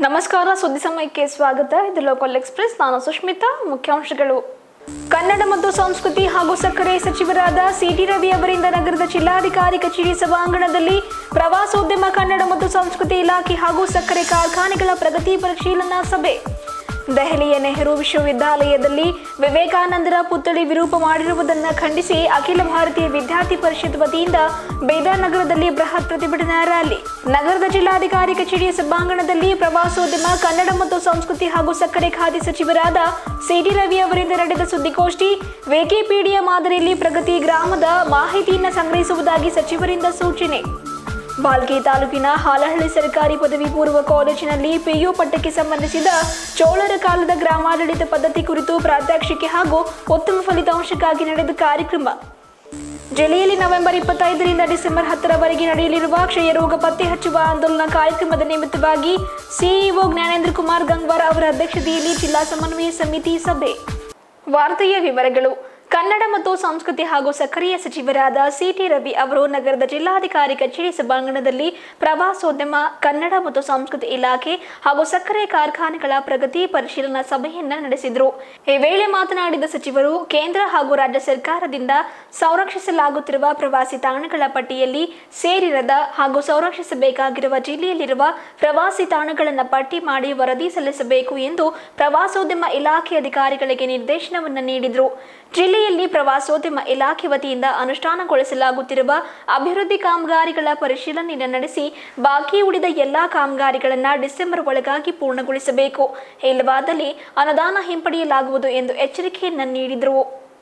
ನಮಸ್ಕಾರ ಸುದ್ದಿ ಸಮಯಕ್ಕೆ ಸ್ವಾಗತ ಇದು ಲೋಕಲ್ ಎಕ್ಸ್ಪ್ರೆಸ್ ನಾನು ಸುಷ್ಮಿತಾ ಮುಖ್ಯಾಂಶಗಳು ಕನ್ನಡ ಮತ್ತು ಸಂಸ್ಕೃತಿ ಹಾಗೂ ಸಕ್ಕರೆ ಸಚಿವರಾದ ಸಿಟಿ ರವಿ ಅವರಿಂದ ನಗರದ ಜಿಲ್ಲಾಧಿಕಾರಿ ಕಚೇರಿ ಸಭಾಂಗಣದಲ್ಲಿ ಪ್ರವಾಸೋದ್ಯಮ ಕನ್ನಡ ಮತ್ತು ಸಂಸ್ಕೃತಿ ಇಲಾಖೆ ಹಾಗೂ ಸಕ್ಕರೆ ಕಾರ್ಖಾನೆಗಳ ಪ್ರಗತಿ ಪರಿಶೀಲನಾ ಸಭೆ ದೆಹಲಿಯ ನೆಹರು ವಿಶ್ವವಿದ್ಯಾಲಯದಲ್ಲಿ ವಿವೇಕಾನಂದರ ಪುತ್ಥಳಿ ವಿರೂಪ ಮಾಡಿರುವುದನ್ನು ಖಂಡಿಸಿ ಅಖಿಲ ಭಾರತೀಯ ವಿದ್ಯಾರ್ಥಿ ಪರಿಷತ್ ವತಿಯಿಂದ ಬೇದಾರ್ ನಗರದಲ್ಲಿ ಬೃಹತ್ ಪ್ರತಿಭಟನಾ ರ್ಯಾಲಿ ನಗರದ ಜಿಲ್ಲಾಧಿಕಾರಿ ಕಚೇರಿಯ ಸಭಾಂಗಣದಲ್ಲಿ ಪ್ರವಾಸೋದ್ಯಮ ಕನ್ನಡ ಮತ್ತು ಸಂಸ್ಕೃತಿ ಹಾಗೂ ಸಕ್ಕರೆ ಖಾತೆ ಸಚಿವರಾದ ಸಿಟಿ ರವಿ ಅವರಿಂದ ನಡೆದ ಸುದ್ದಿಗೋಷ್ಠಿ ವಿಕಿಪೀಡಿಯಾ ಮಾದರಿಯಲ್ಲಿ ಪ್ರಗತಿ ಗ್ರಾಮದ ಮಾಹಿತಿಯನ್ನು ಸಂಗ್ರಹಿಸುವುದಾಗಿ ಸಚಿವರಿಂದ ಸೂಚನೆ ಬಾಲ್ಕಿ ತಾಲೂಕಿನ ಹಾಲಹಳ್ಳಿ ಸರ್ಕಾರಿ ಪದವಿ ಪೂರ್ವ ಕಾಲೇಜಿನಲ್ಲಿ ಪಿಯು ಪಟ್ಟಕ್ಕೆ ಸಂಬಂಧಿಸಿದ ಚೋಳರ ಕಾಲದ ಗ್ರಾಮಾಡಳಿತ ಪದ್ಧತಿ ಕುರಿತು ಪ್ರಾತ್ಯಕ್ಷಿಕೆ ಹಾಗೂ ಉತ್ತಮ ಫಲಿತಾಂಶಕ್ಕಾಗಿ ನಡೆದ ಕಾರ್ಯಕ್ರಮ ಜಿಲ್ಲೆಯಲ್ಲಿ ನವೆಂಬರ್ ಇಪ್ಪತ್ತೈದರಿಂದ ಡಿಸೆಂಬರ್ ಹತ್ತರವರೆಗೆ ನಡೆಯಲಿರುವ ಕ್ಷಯರೋಗ ಪತ್ತೆ ಹಚ್ಚುವ ಆಂದೋಲನ ಕಾರ್ಯಕ್ರಮದ ನಿಮಿತ್ತವಾಗಿ ಸಿಇಒ ಜ್ಞಾನೇಂದ್ರ ಕುಮಾರ್ ಗಂಗ್ವಾರ್ ಅವರ ಅಧ್ಯಕ್ಷತೆಯಲ್ಲಿ ಜಿಲ್ಲಾ ಸಮನ್ವಯ ಸಮಿತಿ ಸಭೆ ವಾರ್ತೆಯ ವಿವರಗಳು ಕನ್ನಡ ಮತ್ತು ಸಂಸ್ಕೃತಿ ಹಾಗೂ ಸಕ್ರಿಯ ಸಚಿವರಾದ ಸಿಟಿ ರವಿ ಅವರು ನಗರದ ಜಿಲ್ಲಾಧಿಕಾರಿ ಕಚೇರಿ ಸಭಾಂಗಣದಲ್ಲಿ ಪ್ರವಾಸೋದ್ಯಮ ಕನ್ನಡ ಮತ್ತು ಸಂಸ್ಕೃತಿ ಇಲಾಖೆ ಹಾಗೂ ಸಕ್ಕರೆ ಕಾರ್ಖಾನೆಗಳ ಪ್ರಗತಿ ಪರಿಶೀಲನಾ ಸಭೆಯನ್ನ ನಡೆಸಿದರು ಈ ವೇಳೆ ಮಾತನಾಡಿದ ಸಚಿವರು ಕೇಂದ್ರ ಹಾಗೂ ರಾಜ್ಯ ಸರ್ಕಾರದಿಂದ ಸಂರಕ್ಷಿಸಲಾಗುತ್ತಿರುವ ಪ್ರವಾಸಿ ತಾಣಗಳ ಪಟ್ಟಿಯಲ್ಲಿ ಸೇರಿರದ ಹಾಗೂ ಸಂರಕ್ಷಿಸಬೇಕಾಗಿರುವ ಜಿಲ್ಲೆಯಲ್ಲಿರುವ ಪ್ರವಾಸಿ ತಾಣಗಳನ್ನು ಪಟ್ಟಿ ಮಾಡಿ ವರದಿ ಸಲ್ಲಿಸಬೇಕು ಎಂದು ಪ್ರವಾಸೋದ್ಯಮ ಇಲಾಖೆ ಅಧಿಕಾರಿಗಳಿಗೆ ನಿರ್ದೇಶನವನ್ನು ನೀಡಿದರು ಜಿಲ್ಲೆಯಲ್ಲಿ ಪ್ರವಾಸೋದ್ಯಮ ಇಲಾಖೆ ವತಿಯಿಂದ ಅನುಷ್ಠಾನಗೊಳಿಸಲಾಗುತ್ತಿರುವ ಅಭಿವೃದ್ಧಿ ಕಾಮಗಾರಿಗಳ ಪರಿಶೀಲನೆಯನ್ನು ನಡೆಸಿ ಬಾಕಿ ಉಳಿದ ಎಲ್ಲಾ ಕಾಮಗಾರಿಗಳನ್ನು ಡಿಸೆಂಬರ್ ಒಳಗಾಗಿ ಪೂರ್ಣಗೊಳಿಸಬೇಕು ಇಲ್ಲವಾದಲ್ಲಿ ಅನುದಾನ ಹಿಂಪಡೆಯಲಾಗುವುದು ಎಂದು ಎಚ್ಚರಿಕೆಯನ್ನು ನೀಡಿದರು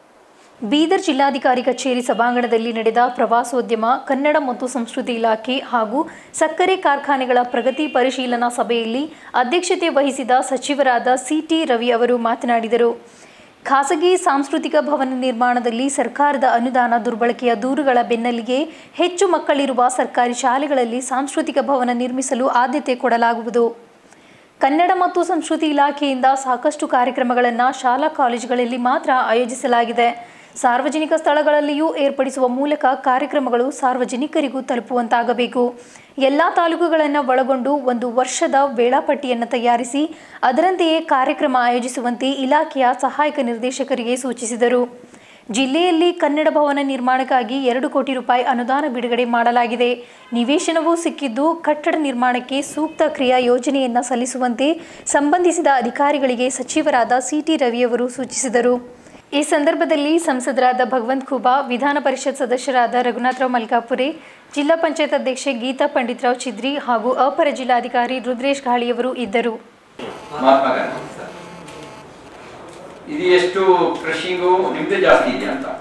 ಬೀದರ್ ಜಿಲ್ಲಾಧಿಕಾರಿ ಕಚೇರಿ ಸಭಾಂಗಣದಲ್ಲಿ ನಡೆದ ಪ್ರವಾಸೋದ್ಯಮ ಕನ್ನಡ ಮತ್ತು ಸಂಸ್ಕೃತಿ ಇಲಾಖೆ ಹಾಗೂ ಸಕ್ಕರೆ ಕಾರ್ಖಾನೆಗಳ ಪ್ರಗತಿ ಪರಿಶೀಲನಾ ಸಭೆಯಲ್ಲಿ ಅಧ್ಯಕ್ಷತೆ ವಹಿಸಿದ ಸಚಿವರಾದ ಸಿಟಿ ರವಿ ಅವರು ಮಾತನಾಡಿದರು ಖಾಸಗಿ ಸಾಂಸ್ಕೃತಿಕ ಭವನ ನಿರ್ಮಾಣದಲ್ಲಿ ಸರ್ಕಾರದ ಅನುದಾನ ದುರ್ಬಳಕೆಯ ದೂರುಗಳ ಬೆನ್ನಲ್ಲಿಗೆ ಹೆಚ್ಚು ಮಕ್ಕಳಿರುವ ಸರ್ಕಾರಿ ಶಾಲೆಗಳಲ್ಲಿ ಸಾಂಸ್ಕೃತಿಕ ಭವನ ನಿರ್ಮಿಸಲು ಆದ್ಯತೆ ಕೊಡಲಾಗುವುದು ಕನ್ನಡ ಮತ್ತು ಸಂಸ್ಕೃತಿ ಇಲಾಖೆಯಿಂದ ಸಾಕಷ್ಟು ಕಾರ್ಯಕ್ರಮಗಳನ್ನು ಶಾಲಾ ಕಾಲೇಜುಗಳಲ್ಲಿ ಮಾತ್ರ ಆಯೋಜಿಸಲಾಗಿದೆ ಸಾರ್ವಜನಿಕ ಸ್ಥಳಗಳಲ್ಲಿಯೂ ಏರ್ಪಡಿಸುವ ಮೂಲಕ ಕಾರ್ಯಕ್ರಮಗಳು ಸಾರ್ವಜನಿಕರಿಗೂ ತಲುಪುವಂತಾಗಬೇಕು ಎಲ್ಲ ತಾಲೂಕುಗಳನ್ನು ಒಳಗೊಂಡು ಒಂದು ವರ್ಷದ ವೇಳಾಪಟ್ಟಿಯನ್ನು ತಯಾರಿಸಿ ಅದರಂತೆಯೇ ಕಾರ್ಯಕ್ರಮ ಆಯೋಜಿಸುವಂತೆ ಇಲಾಖೆಯ ಸಹಾಯಕ ನಿರ್ದೇಶಕರಿಗೆ ಸೂಚಿಸಿದರು ಜಿಲ್ಲೆಯಲ್ಲಿ ಕನ್ನಡ ಭವನ ನಿರ್ಮಾಣಕ್ಕಾಗಿ ಎರಡು ಕೋಟಿ ರೂಪಾಯಿ ಅನುದಾನ ಬಿಡುಗಡೆ ಮಾಡಲಾಗಿದೆ ನಿವೇಶನವೂ ಸಿಕ್ಕಿದ್ದು ಕಟ್ಟಡ ನಿರ್ಮಾಣಕ್ಕೆ ಸೂಕ್ತ ಕ್ರಿಯಾ ಯೋಜನೆಯನ್ನು ಸಲ್ಲಿಸುವಂತೆ ಸಂಬಂಧಿಸಿದ ಅಧಿಕಾರಿಗಳಿಗೆ ಸಚಿವರಾದ ಸಿಟಿ ರವಿಯವರು ಸೂಚಿಸಿದರು ಈ ಸಂದರ್ಭದಲ್ಲಿ ಸಂಸದರಾದ ಭಗವಂತ್ ಖೂಬಾ ವಿಧಾನ ಪರಿಷತ್ ಸದಸ್ಯರಾದ ರಘುನಾಥರಾವ್ ಮಲ್ಕಾಪುರೆ ಜಿಲ್ಲಾ ಪಂಚಾಯತ್ ಅಧ್ಯಕ್ಷೆ ಗೀತಾ ಪಂಡಿತರಾವ್ ಚಿದ್ರಿ ಹಾಗೂ ಅಪರ ಜಿಲ್ಲಾಧಿಕಾರಿ ರುದ್ರೇಶ್ ಘಾಳಿಯವರು ಇದ್ದರು ಮಹಾತ್ಮ ಗಾಂಧಿ ಇದು ಎಷ್ಟು ಕೃಷಿಗೂ ನಿಮ್ದೇ ಜಾಸ್ತಿ ಇದೆಯಾ ಅಂತ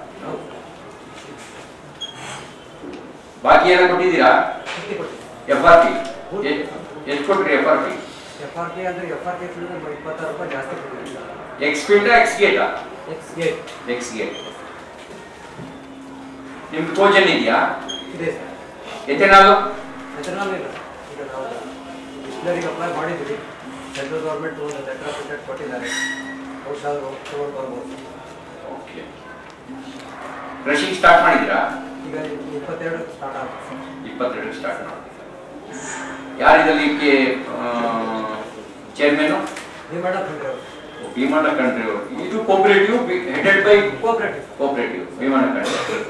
ಬಾಕಿ ಏನೋ ಕೊಟ್ಟಿದ್ದೀರಾ ಎಫ್ ಆರ್ ಪಿ ಎಷ್ಟು ಕೊಟ್ರಿ F R P F R P ಅಂದ್ರೆ ಎಫ್ ಆರ್ ಪಿ ಇಪ್ಪತ್ತಾರು ರೂಪಾಯಿ ಜಾಸ್ತಿ ಕೊಟ್ಟಿದ್ದೀವಿ ಎಕ್ಸ್ ಫೀಲ್ಡ್ ಎಕ್ಸ್ ಗೇಟಾ ಎಕ್ಸ್ ಗೇಟ್ ಎಕ್ಸ್ ಗೇಟ್ ನಿಮ್ದು ಕೋಚನ್ ಇದೆಯಾ ಇದೆ ಸರ್ ಎಥೆನಾಲ್ ಎಥನಾಲ್ ಇಲ್ಲ ಈಗ ನಾವು ಡಿಸ್ಪ್ಲರಿಗೆ ಅಪ್ಲೈ ಮಾಡಿದ್ದೀವಿ ಸೆಂಟ್ರಲ್ ಗೌರ್ಮೆಂಟ್ ಒಂದು ಲೆಟರ್ ಪ್ರಿಂಟೆಡ್ ಕೊಟ್ಟಿದ್ದಾರೆ ಔಷಧ ತೊಗೊಂಡು ಬರ್ಬೋದು ಓಕೆ ಕೃಷಿ ಸ್ಟಾರ್ಟ್ ಮಾಡಿದ್ದೀರಾ ಈಗ ಇಪ್ಪತ್ತೆರಡು ಸ್ಟಾರ್ಟ್ ಆಗುತ್ತೆ ಇಪ್ಪತ್ತೆರಡು ಸ್ಟಾರ್ಟ್ ಮಾಡಿ ಯಾರು ಇದಕ್ಕೆ ಚೇರ್ಮನ್ ನೀವು ಮೇಡಮ್ ಕಂಡ್ರಿ ಭೀಮಣ್ಣ ಕಂಟ್ರಿ ಅವರು ಇದು cooperative headed by cooperative cooperative Bheemanna ಕಂಟ್ರಿ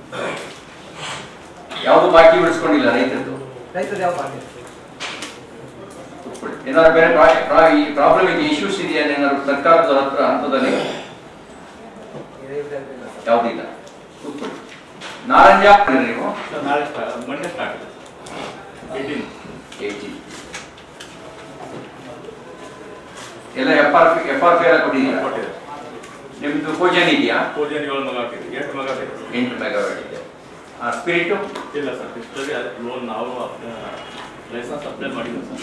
ಯಾವುದು ಬಾಕಿ ಉಳಿಸ್ಕೊಂಡಿಲ್ಲ ರೈತರದ್ದು ರೈತರು ಯಾವ ಪಾರ್ಟಿ ಕೂತ್ಕೊಳ್ಳಿ. ಏನಾದ್ರು ಬೇರೆ ಪ್ರಾಬ್ಲಮ್ ಇದೆ ಇಶ್ಯೂಸ್ ಇದೆಯಾ ಏನಾದ್ರು ಸರ್ಕಾರದ ಹತ್ರ ಹಂತದಲ್ಲಿ ಇದೇ ಇದೆ ಇಲ್ಲ ಸರ್ ಯಾವುದಿಲ್ಲ ಕೂತ್ಕೊಳ್ಳಿ ನಾರಂಜ ನೀವು ಸರ್ ನಾಳೆ ಸ್ಟಾರ್ಟ್ ಮಂಡೇ ಸ್ಟಾರ್ಟ್ ಇದೆ ಏಯ್ಟೀನ್ ಏಯ್ಟಿ ಎಲ್ಲ F R P F R P ಎಲ್ಲ ಕೊಟ್ಟಿದ್ದೀರಾ ಕೊಟ್ಟಿದೆ ನಿಮ್ದು ಕೋಜನ್ ಇದೆಯಾ ಪೂಜೆ ಏಳು ಮಗ ಹಾಕಿದೆ ಎಂಟು ಮಗ ಹಾಕಿದೆ ಎಂಟು ಮೆಗಾವಾಟ್ ಇದೆ ಸ್ಪಿರಿಟು ಇಲ್ಲ ಸರ್ ಇಷ್ಟರಲ್ಲಿ ಲೋನ್ ನಾವು ಲೈಸೆನ್ಸ್ ಅಪ್ಲೈ ಮಾಡಿದ್ವಿ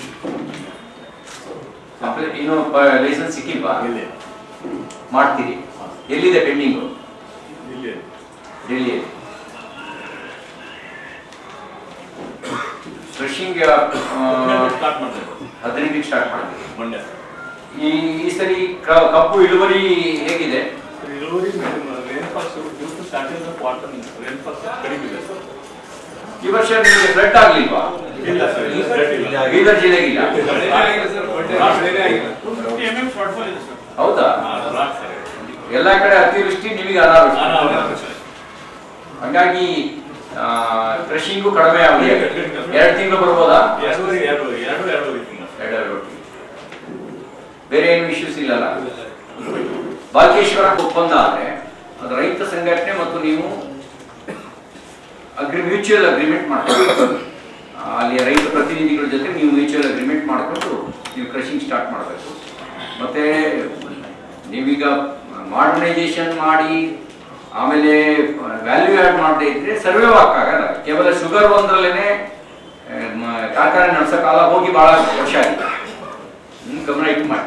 ಸರ್ ಅಪ್ಲೈ ಇನ್ನೂ ಲೈಸೆನ್ಸ್ ಸಿಕ್ಕಿಲ್ವಾ ಇಲ್ಲಿ ಮಾಡ್ತೀರಿ ಎಲ್ಲಿದೆ ಪೆಂಡಿಂಗು ಇಲ್ಲಿ ಡೆಲ್ಲಿಯಲ್ಲಿ ಫ್ರೆಶಿಂಗ್ ಸ್ಟಾರ್ಟ್ ಮಾಡ್ತೇವೆ ಹದಿನೆಂಟಕ್ಕೆ ಸ್ಟಾರ್ಟ್ ಮಾಡಿದ್ರಿ ಮಂಡ್ಯ ಈ ಈ ಸರಿ ಕ- ಕಬ್ಬು ಇಳುವರಿ ಹೇಗಿದೆ ಇಳುವರಿ rainfall due to starting quarter rainfall ಕಡಿಮೆ ಇದೆ ಸರ್ ಈ ವರ್ಷ ನಿಮಗೆ ಫ್ಲಡ್ ಆಗ್ಲಿಲ್ವಾ ಇಲ್ಲ ಸರ್ ಇಲ್ಲ ಸರ್ ಇಲ್ಲ ಬೀದರ್ ಜಿಲ್ಲೆಗಿಲ್ಲ ಹೌದಾ ಎಲ್ಲ ಕಡೆ ಅತಿವೃಷ್ಟಿ ನಿಮಗೆ ಅನಾವೃಷ್ಟಿ ಹಂಗಾಗಿ ಕೃಷಿಗೂ ಕಡಿಮೆ ಆಗಿದೆ ಎರಡು ತಿಂಗಳು ಬರ್ಬೋದಾ ಎರಡು ಎರಡು ಎರಡು ಎರಡು ರೀತಿಯಿಂದ ಎರಡೆರಡು ಒಟ್ಟಿಗೆ. ಬೇರೆ ಏನು ಇಶ್ಯೂಸ್ ಇಲ್ಲಲ್ಲ ಬಾಲ್ಕೇಶ್ವರ ಒಪ್ಪಂದ ಆದ್ರೆ ಅದು ರೈತ ಸಂಘಟನೆ ಮತ್ತು ನೀವು ಅಗ್ರಿ ಮ್ಯೂಚುವಲ್ ಅಗ್ರಿಮೆಂಟ್ ಮಾಡ್ಕೊಂಡು ಅಲ್ಲಿ ರೈತ ಪ್ರತಿನಿಧಿಗಳ ಜೊತೆ ನೀವು ಮ್ಯೂಚುವಲ್ ಅಗ್ರಿಮೆಂಟ್ ಮಾಡಿಕೊಂಡು ನೀವು ಕ್ರಷಿಂಗ್ ಸ್ಟಾರ್ಟ್ ಮಾಡಬೇಕು ಮತ್ತೆ ನೀವೀಗ ಮಾಡರ್ನೈಸೇಷನ್ ಮಾಡಿ ಆಮೇಲೆ ವ್ಯಾಲ್ಯೂ ಆ್ಯಡ್ ಮಾಡದೇ ಇದ್ರೆ ಸರ್ವೆ ವಾಕ್ ಆಗಲ್ಲ ಕೇವಲ ಶುಗರ್ ಒಂದರಲ್ಲೇನೆ ಆ, ಮ- ಕಾರ್ಖಾನೆ ನಡೆಸೋ ಕಾಲ ಹೋಗಿ ಬಹಳ ವರ್ಷ ಆಗಿದೆ ಹ್ಮ್, ಗಮನ ಇಟ್ಟು ಮಾಡಿ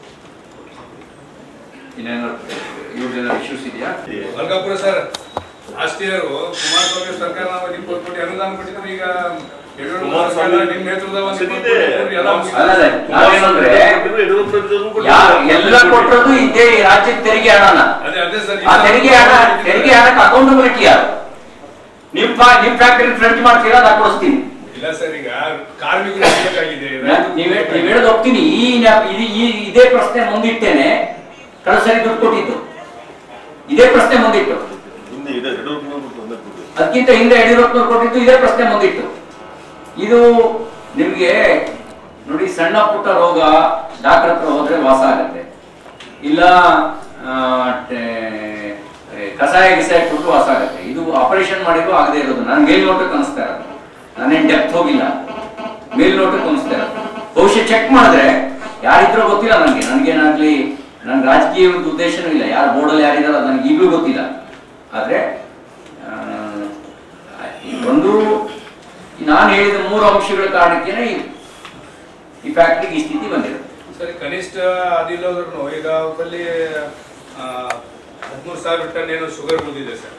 ಇನ್ನೇನಾದ್ರು ಇವ್ರದ್ದೇನಾದ್ರು ಇಶ್ಯೂಸ್ ಇದೆಯಾ Malkapura sir last year Kumaraswamy ಸರ್ಕಾರ ನಾವು ಇಪ್ಪತ್ತು ಕೋಟಿ ಅನುದಾನ ಕೊಟ್ಟಿದ್ರು ಈಗ ಯಡಿಯೂರಪ್ಪ ಕುಮಾರಸ್ವಾಮಿ ಸರ್ಕಾರ ನಿಮ್ಮ ನೇತೃತ್ವದ ಒಂದು ಇಪ್ಪತ್ತು ಇದೆ. ಕೋಟಿ ಕೊಟ್ರು, ಎಲ್ಲ ಮುಗಿತು. ಅಲ್ಲ ನಾವೇನಂದ್ರೆ ಯಾ- ಎಲ್ಲ ಕೊಟ್ಟಿರೋದು ಇದೇ ಈ ರಾಜ್ಯದ ತೆರಿಗೆ ಹಣನ ಅದೇ ಅದೇ ಸರ್ ಆ ತೆರಿಗೆ ಹಣ ತೆರಿಗೆ ಹಣಕ್ಕೆ ಅಕೌಂಟಬಿಲಿಟಿ ಯಾರು ನಿಮ್ ಫಾ- ನಿಮ್ ಫ್ಯಾಕ್ಟರಿ ಫ್ರೆಂಚ್ ಮಾಡ್ತೀರಾ ನಾ ಕೊಡಿಸ್ತೀನಿ ಇಲ್ಲ ಸರ್ ಈಗ ಕಾರ್ಮಿಕರು ಬೇಕಾಗಿದೆ ನಾ- ನೀವ್ ಹೇ- ನೀವ್ ಹೇಳೋದು ಹೋಗ್ತೀನಿ ಈ ನ್ಯಾ- ಇದು- ಈ ಇದೇ ಪ್ರಶ್ನೆ ಮುಂದಿಟ್ಟೇನೆ ಕಳೆದ ಸರಿ ದುಡ್ಡು ಕೊಟ್ಟಿದ್ದು ಇದೇ ಪ್ರಶ್ನೆ ಮುಂದಿಟ್ಟು ಹಿಂದೆ ಇದೆ ಯಡಿಯೂರಪ್ಪನವರು ತೊಂದರೆ ಕೊಟ್ಟಿದ್ರು. ಅದಕ್ಕಿಂತ ಹಿಂದೆ ಯಡಿಯೂರಪ್ಪನವ್ರು ಕೊಟ್ಟಿದ್ದು ಇದೇ ಪ್ರಶ್ನೆ ಮುಂದಿಟ್ಟು ಇದು ನಿಮ್ಗೆ ನೋಡಿ ಸಣ್ಣ ಪುಟ್ಟ ರೋಗ ಡಾಕ್ಟರ್ ಹತ್ರ ಹೋದ್ರೆ ವಾಸ ಆಗತ್ತೆ ಇಲ್ಲ ಆ, ಟೆ- ಕಷಾಯ ಗಿಸಾಯ ಕೊಟ್ಟು ವಾಸ ಆಗತ್ತೆ ಇದು ಆಪರೇಷನ್ ಮಾಡಿದ್ರು ಆಗದೆ ಇರೋದು ನಾನು ಮೇಲ್ನೋಟಕ್ಕೆ ಅನಿಸ್ತಾ ಇರೋದು ನಾನೇನ್ ಡೆಪ್ತ್ ಹೋಗಿಲ್ಲ ಮೇಲ್ನೋಟಕ್ಕೆ ಅನಿಸ್ತಾ ಇರೋದು ಬಹುಶಃ ಚೆಕ್ ಮಾಡಿದ್ರೆ ಯಾರಿದ್ರೋ ಗೊತ್ತಿಲ್ಲ ನನಗೆ ನನಗೇನಾಗ್ಲಿ ನನ್ನ ರಾಜಕೀಯ ಉದ್ದೇಶನೂ ಇಲ್ಲ ಯಾರು ಬೋರ್ಡಲ್ಲಿ ಯಾರಿದಾರೋ ಅದು ನನಗೆ ಈಗಲೂ ಗೊತ್ತಿಲ್ಲ ಆದ್ರೆ ಆ, ಈ ಒಂದು ನಾನು ಹೇಳಿದ ಮೂರು ಅಂಶಗಳ ಕಾರಣಕ್ಕೇನೆ ಈ- ಈ ಫ್ಯಾಕ್ಟ್ರಿಗೆ ಈ ಸ್ಥಿತಿ ಬಂದಿರುತ್ತೆ ಸರಿ ಕನಿಷ್ಠ ಅದಿಲ್ಲದ್ರು ಈಗ ಬಲ್ಲಿ ಹದಿಮೂರು ಸಾವಿರ ಟನ್ ಏನು ಶುಗರ್ ಉಳಿದಿದೆ ಸರ್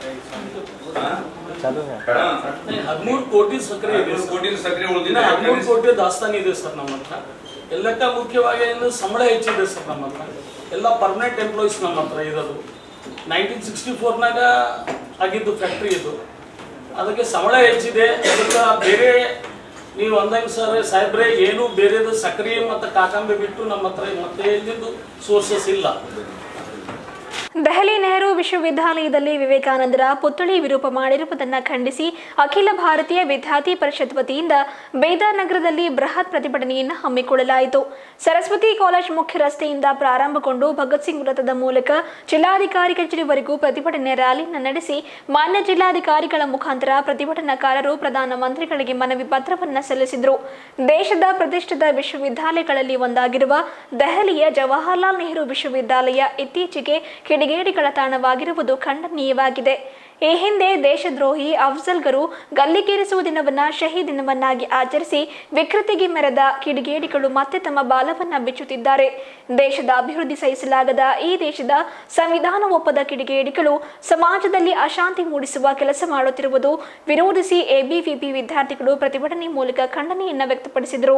ಹದಿಮೂರು ಕೋಟಿ ಸಕ್ಕರೆ ಇದೆ ಹದಿಮೂರು ಕೋಟಿ ಸಕ್ಕರೆ ಇನ್ನು ಉಳಿದಿದೆ ಹದಿಮೂರು ಕೋಟಿ ದಾಸ್ತಾನು ಇದೆ ಸರ್ ನಮ್ಮ ಹತ್ರ ಎಲ್ಲಕ್ಕ ಮುಖ್ಯವಾಗಿ ಏನು ಸಂಬಳ ಹೆಚ್ಚಿದೆ ಸರ್ ನಮ್ಮ ಹತ್ರ ಎಲ್ಲ ಪರ್ಮನೆಂಟ್ ಎಂಪ್ಲಾಯೀಸ್ ನಮ್ಮ ಹತ್ರ ಇರೋದು ನೈನ್ಟೀನ್ ಸಿಕ್ಸ್ಟಿ ಫೋರ್ನಾಗ ಆಗಿದ್ದು ಫ್ಯಾಕ್ಟ್ರಿ ಇದು ಅದಕ್ಕೆ ಸಂಬಳ ಹೆಚ್ಚಿದೆ ಅದಕ್ಕೆ ಬೇರೆ ನೀವು ಅಂದಂಗೆ ಸರ್ ಸಾಹೇಬ್ರೆ ಏನು ಬೇರೆದು ಸಕ್ಕರೆ ಮತ್ತು ಕಾಕಂಬೆ ಬಿಟ್ಟು ನಮ್ಮ ಹತ್ರ ಮತ್ತೆ ಎಲ್ಲಿದ್ದು ಸೋರ್ಸಸ್ ಇಲ್ಲ ದೆಹಲಿ ನೆಹರು ವಿಶ್ವವಿದ್ಯಾಲಯದಲ್ಲಿ ವಿವೇಕಾನಂದರ ಪುತ್ಥಳಿ ವಿರೂಪ ಮಾಡಿರುವುದನ್ನು ಖಂಡಿಸಿ ಅಖಿಲ ಭಾರತೀಯ ವಿದ್ಯಾರ್ಥಿ ಪರಿಷತ್ ವತಿಯಿಂದ ಬೇದಾರ್ ನಗರದಲ್ಲಿ ಬೃಹತ್ ಪ್ರತಿಭಟನೆಯನ್ನು ಹಮ್ಮಿಕೊಳ್ಳಲಾಯಿತು ಸರಸ್ವತಿ ಕಾಲೇಜ್ ಮುಖ್ಯ ರಸ್ತೆಯಿಂದ ಪ್ರಾರಂಭಗೊಂಡು ಭಗತ್ ಸಿಂಗ್ ವೃತ್ತದ ಮೂಲಕ ಜಿಲ್ಲಾಧಿಕಾರಿ ಕಚೇರಿವರೆಗೂ ಪ್ರತಿಭಟನೆ ರ್ಯಾಲಿಯನ್ನು ನಡೆಸಿ ಮಾನ್ಯ ಜಿಲ್ಲಾಧಿಕಾರಿಗಳ ಮುಖಾಂತರ ಪ್ರತಿಭಟನಾಕಾರರು ಪ್ರಧಾನಮಂತ್ರಿಗಳಿಗೆ ಮನವಿ ಪತ್ರವನ್ನು ಸಲ್ಲಿಸಿದರು ದೇಶದ ಪ್ರತಿಷ್ಠಿತ ವಿಶ್ವವಿದ್ಯಾಲಯಗಳಲ್ಲಿ ಒಂದಾಗಿರುವ ದೆಹಲಿಯ ಜವಾಹರ್ಲಾಲ್ ನೆಹರು ವಿಶ್ವವಿದ್ಯಾಲಯ ಇತ್ತೀಚೆಗೆ ಕಿಡಿಗೇಡಿಗಳ ತಾಣವಾಗಿರುವುದು ಖಂಡನೀಯವಾಗಿದೆ ಈ ಹಿಂದೆ ದೇಶದ್ರೋಹಿ ಅಫ್ಜಲ್ಗರು ಗಲ್ಲಿಗೇರಿಸುವ ದಿನವನ್ನ ಶಹೀದ್ ದಿನವನ್ನಾಗಿ ಆಚರಿಸಿ ವಿಕೃತಿಗೆ ಮೆರೆದ ಕಿಡಿಗೇಡಿಗಳು ಮತ್ತೆ ತಮ್ಮ ಬಾಲವನ್ನ ಬಿಚ್ಚುತ್ತಿದ್ದಾರೆ ದೇಶದ ಅಭಿವೃದ್ಧಿ ಸಹಿಸಲಾಗದ ಈ ದೇಶದ ಸಂವಿಧಾನ ಒಪ್ಪದ ಕಿಡಿಗೇಡಿಗಳು ಸಮಾಜದಲ್ಲಿ ಅಶಾಂತಿ ಮೂಡಿಸುವ ಕೆಲಸ ಮಾಡುತ್ತಿರುವುದು ವಿರೋಧಿಸಿ ಎಬಿವಿಪಿ ವಿದ್ಯಾರ್ಥಿಗಳು ಪ್ರತಿಭಟನೆ ಮೂಲಕ ಖಂಡನೆಯನ್ನ ವ್ಯಕ್ತಪಡಿಸಿದರು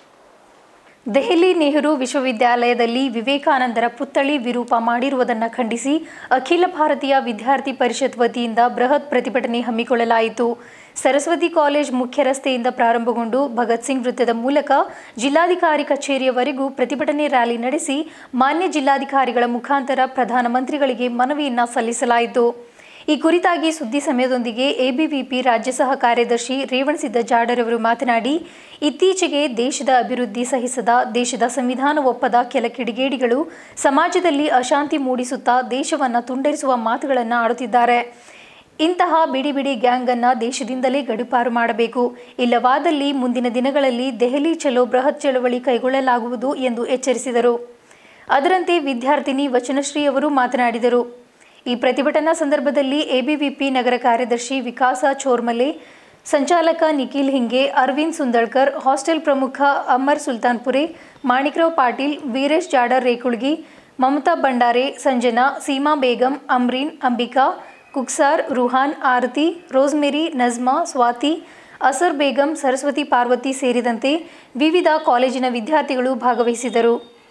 ದೆಹಲಿ ನೆಹರು ವಿಶ್ವವಿದ್ಯಾಲಯದಲ್ಲಿ ವಿವೇಕಾನಂದರ ಪುತ್ಥಳಿ ವಿರೂಪ ಮಾಡಿರುವುದನ್ನು ಖಂಡಿಸಿ ಅಖಿಲ ಭಾರತೀಯ ವಿದ್ಯಾರ್ಥಿ ಪರಿಷತ್ ವತಿಯಿಂದ ಬೃಹತ್ ಪ್ರತಿಭಟನೆ ಹಮ್ಮಿಕೊಳ್ಳಲಾಯಿತು ಸರಸ್ವತಿ ಕಾಲೇಜ್ ಮುಖ್ಯ ರಸ್ತೆಯಿಂದ ಪ್ರಾರಂಭಗೊಂಡು ಭಗತ್ ಸಿಂಗ್ ವೃತ್ತದ ಮೂಲಕ ಜಿಲ್ಲಾಧಿಕಾರಿ ಕಚೇರಿಯವರೆಗೂ ಪ್ರತಿಭಟನೆ ರ್ಯಾಲಿ ನಡೆಸಿ ಮಾನ್ಯ ಜಿಲ್ಲಾಧಿಕಾರಿಗಳ ಮುಖಾಂತರ ಪ್ರಧಾನಮಂತ್ರಿಗಳಿಗೆ ಮನವಿಯನ್ನ ಸಲ್ಲಿಸಲಾಯಿತು ಈ ಕುರಿತಾಗಿ ಸುದ್ದಿ ಸಮಯದೊಂದಿಗೆ ಎಬಿವಿಪಿ ರಾಜ್ಯ ಸಹ ಕಾರ್ಯದರ್ಶಿ ರೇವಣಸಿದ್ದ ಜಾಡರ್ ಅವರು ಮಾತನಾಡಿ ಇತ್ತೀಚೆಗೆ ದೇಶದ ಅಭಿವೃದ್ಧಿ ಸಹಿಸದ ದೇಶದ ಸಂವಿಧಾನ ಒಪ್ಪದ ಕೆಲ ಕಿಡಿಗೇಡಿಗಳು ಸಮಾಜದಲ್ಲಿ ಅಶಾಂತಿ ಮೂಡಿಸುತ್ತಾ ದೇಶವನ್ನು ತುಂಡರಿಸುವ ಮಾತುಗಳನ್ನು ಆಡುತ್ತಿದ್ದಾರೆ ಇಂತಹ ಬಿಡಿ ಬಿಡಿ ಗ್ಯಾಂಗ್ ಅನ್ನ ದೇಶದಿಂದಲೇ ಗಡಿಪಾರು ಮಾಡಬೇಕು ಇಲ್ಲವಾದಲ್ಲಿ ಮುಂದಿನ ದಿನಗಳಲ್ಲಿ ದೆಹಲಿ ಚಲೋ ಬೃಹತ್ ಚಳವಳಿ ಕೈಗೊಳ್ಳಲಾಗುವುದು ಎಂದು ಎಚ್ಚರಿಸಿದರು ಅದರಂತೆ ವಿದ್ಯಾರ್ಥಿನಿ ವಚನಶ್ರೀ ಅವರು ಮಾತನಾಡಿದರು ಈ ಪ್ರತಿಭಟನಾ ಸಂದರ್ಭದಲ್ಲಿ ಎಬಿವಿಪಿ ನಗರ ಕಾರ್ಯದರ್ಶಿ ವಿಕಾಸ ಚೋರ್ಮಲೆ ಸಂಚಾಲಕ ನಿಖಿಲ್ ಹಿಂಗೆ ಅರವಿಂದ್ ಸುಂದಳ್ಕರ್ ಹಾಸ್ಟೆಲ್ ಪ್ರಮುಖ ಅಮರ್ ಸುಲ್ತಾನ್ಪುರೆ ಮಾಣಿಕ್ರಾವ್ ಪಾಟೀಲ್ ವೀರೇಶ್ ಜಾಡರ್ ರೇಕುಳ್ಗಿ ಮಮತಾ ಬಂಡಾರೆ ಸಂಜನಾ ಸೀಮಾ ಬೇಗಂ ಅಮ್ರೀನ್ ಅಂಬಿಕಾ ಕುಕ್ಸಾರ್ ರುಹಾನ್ ಆರತಿ ರೋಸ್ಮೆರಿ ನಜ್ಮಾ ಸ್ವಾತಿ ಅಸರ್ ಬೇಗಂ ಸರಸ್ವತಿ ಪಾರ್ವತಿ ಸೇರಿದಂತೆ ವಿವಿಧ ಕಾಲೇಜಿನ ವಿದ್ಯಾರ್ಥಿಗಳು ಭಾಗವಹಿಸಿದರು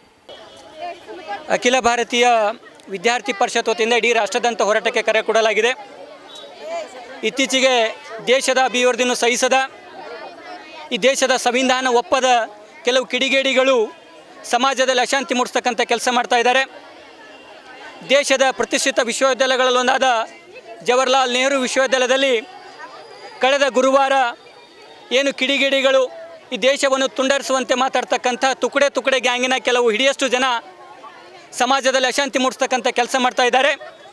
ಅಖಿಲ ಭಾರತೀಯ ವಿದ್ಯಾರ್ಥಿ ಪರಿಷತ್ ವತಿಯಿಂದ ಇಡೀ ರಾಷ್ಟ್ರದಂತ ಹೋರಾಟಕ್ಕೆ ಕರೆ ಕೊಡಲಾಗಿದೆ ಇತ್ತೀಚೆಗೆ ದೇಶದ ಅಭಿವೃದ್ಧಿಯನ್ನು ಸಹಿಸದ ಈ ದೇಶದ ಸಂವಿಧಾನ ಒಪ್ಪದ ಕೆಲವು ಕಿಡಿಗೇಡಿಗಳು ಸಮಾಜದಲ್ಲಿ ಅಶಾಂತಿ ಮೂಡಿಸ್ತಕ್ಕಂಥ ಕೆಲಸ ಮಾಡ್ತಾ ಇದ್ದಾರೆ ದೇಶದ ಪ್ರತಿಷ್ಠಿತ ವಿಶ್ವವಿದ್ಯಾಲಯಗಳಲ್ಲೊಂದಾದ ಜವಾಹರ್ಲಾಲ್ ನೆಹರು ವಿಶ್ವವಿದ್ಯಾಲಯದಲ್ಲಿ ಕಳೆದ ಗುರುವಾರ ಏನು ಕಿಡಿಗೇಡಿಗಳು ಈ ದೇಶವನ್ನು ತುಂಡರಿಸುವಂತೆ ಮಾತಾಡ್ತಕ್ಕಂಥ ತುಕಡೆ ತುಕಡೆ ಗ್ಯಾಂಗಿನ ಕೆಲವು ಹಿಡಿಯಷ್ಟು ಜನ ಸಮಾಜದಲ್ಲಿ ಅಶಾಂತಿ ಮೂಡಿಸ್ತಕ್ಕಂಥ ಕೆಲಸ ಮಾಡ್ತಾ ಇದ್ದಾರೆ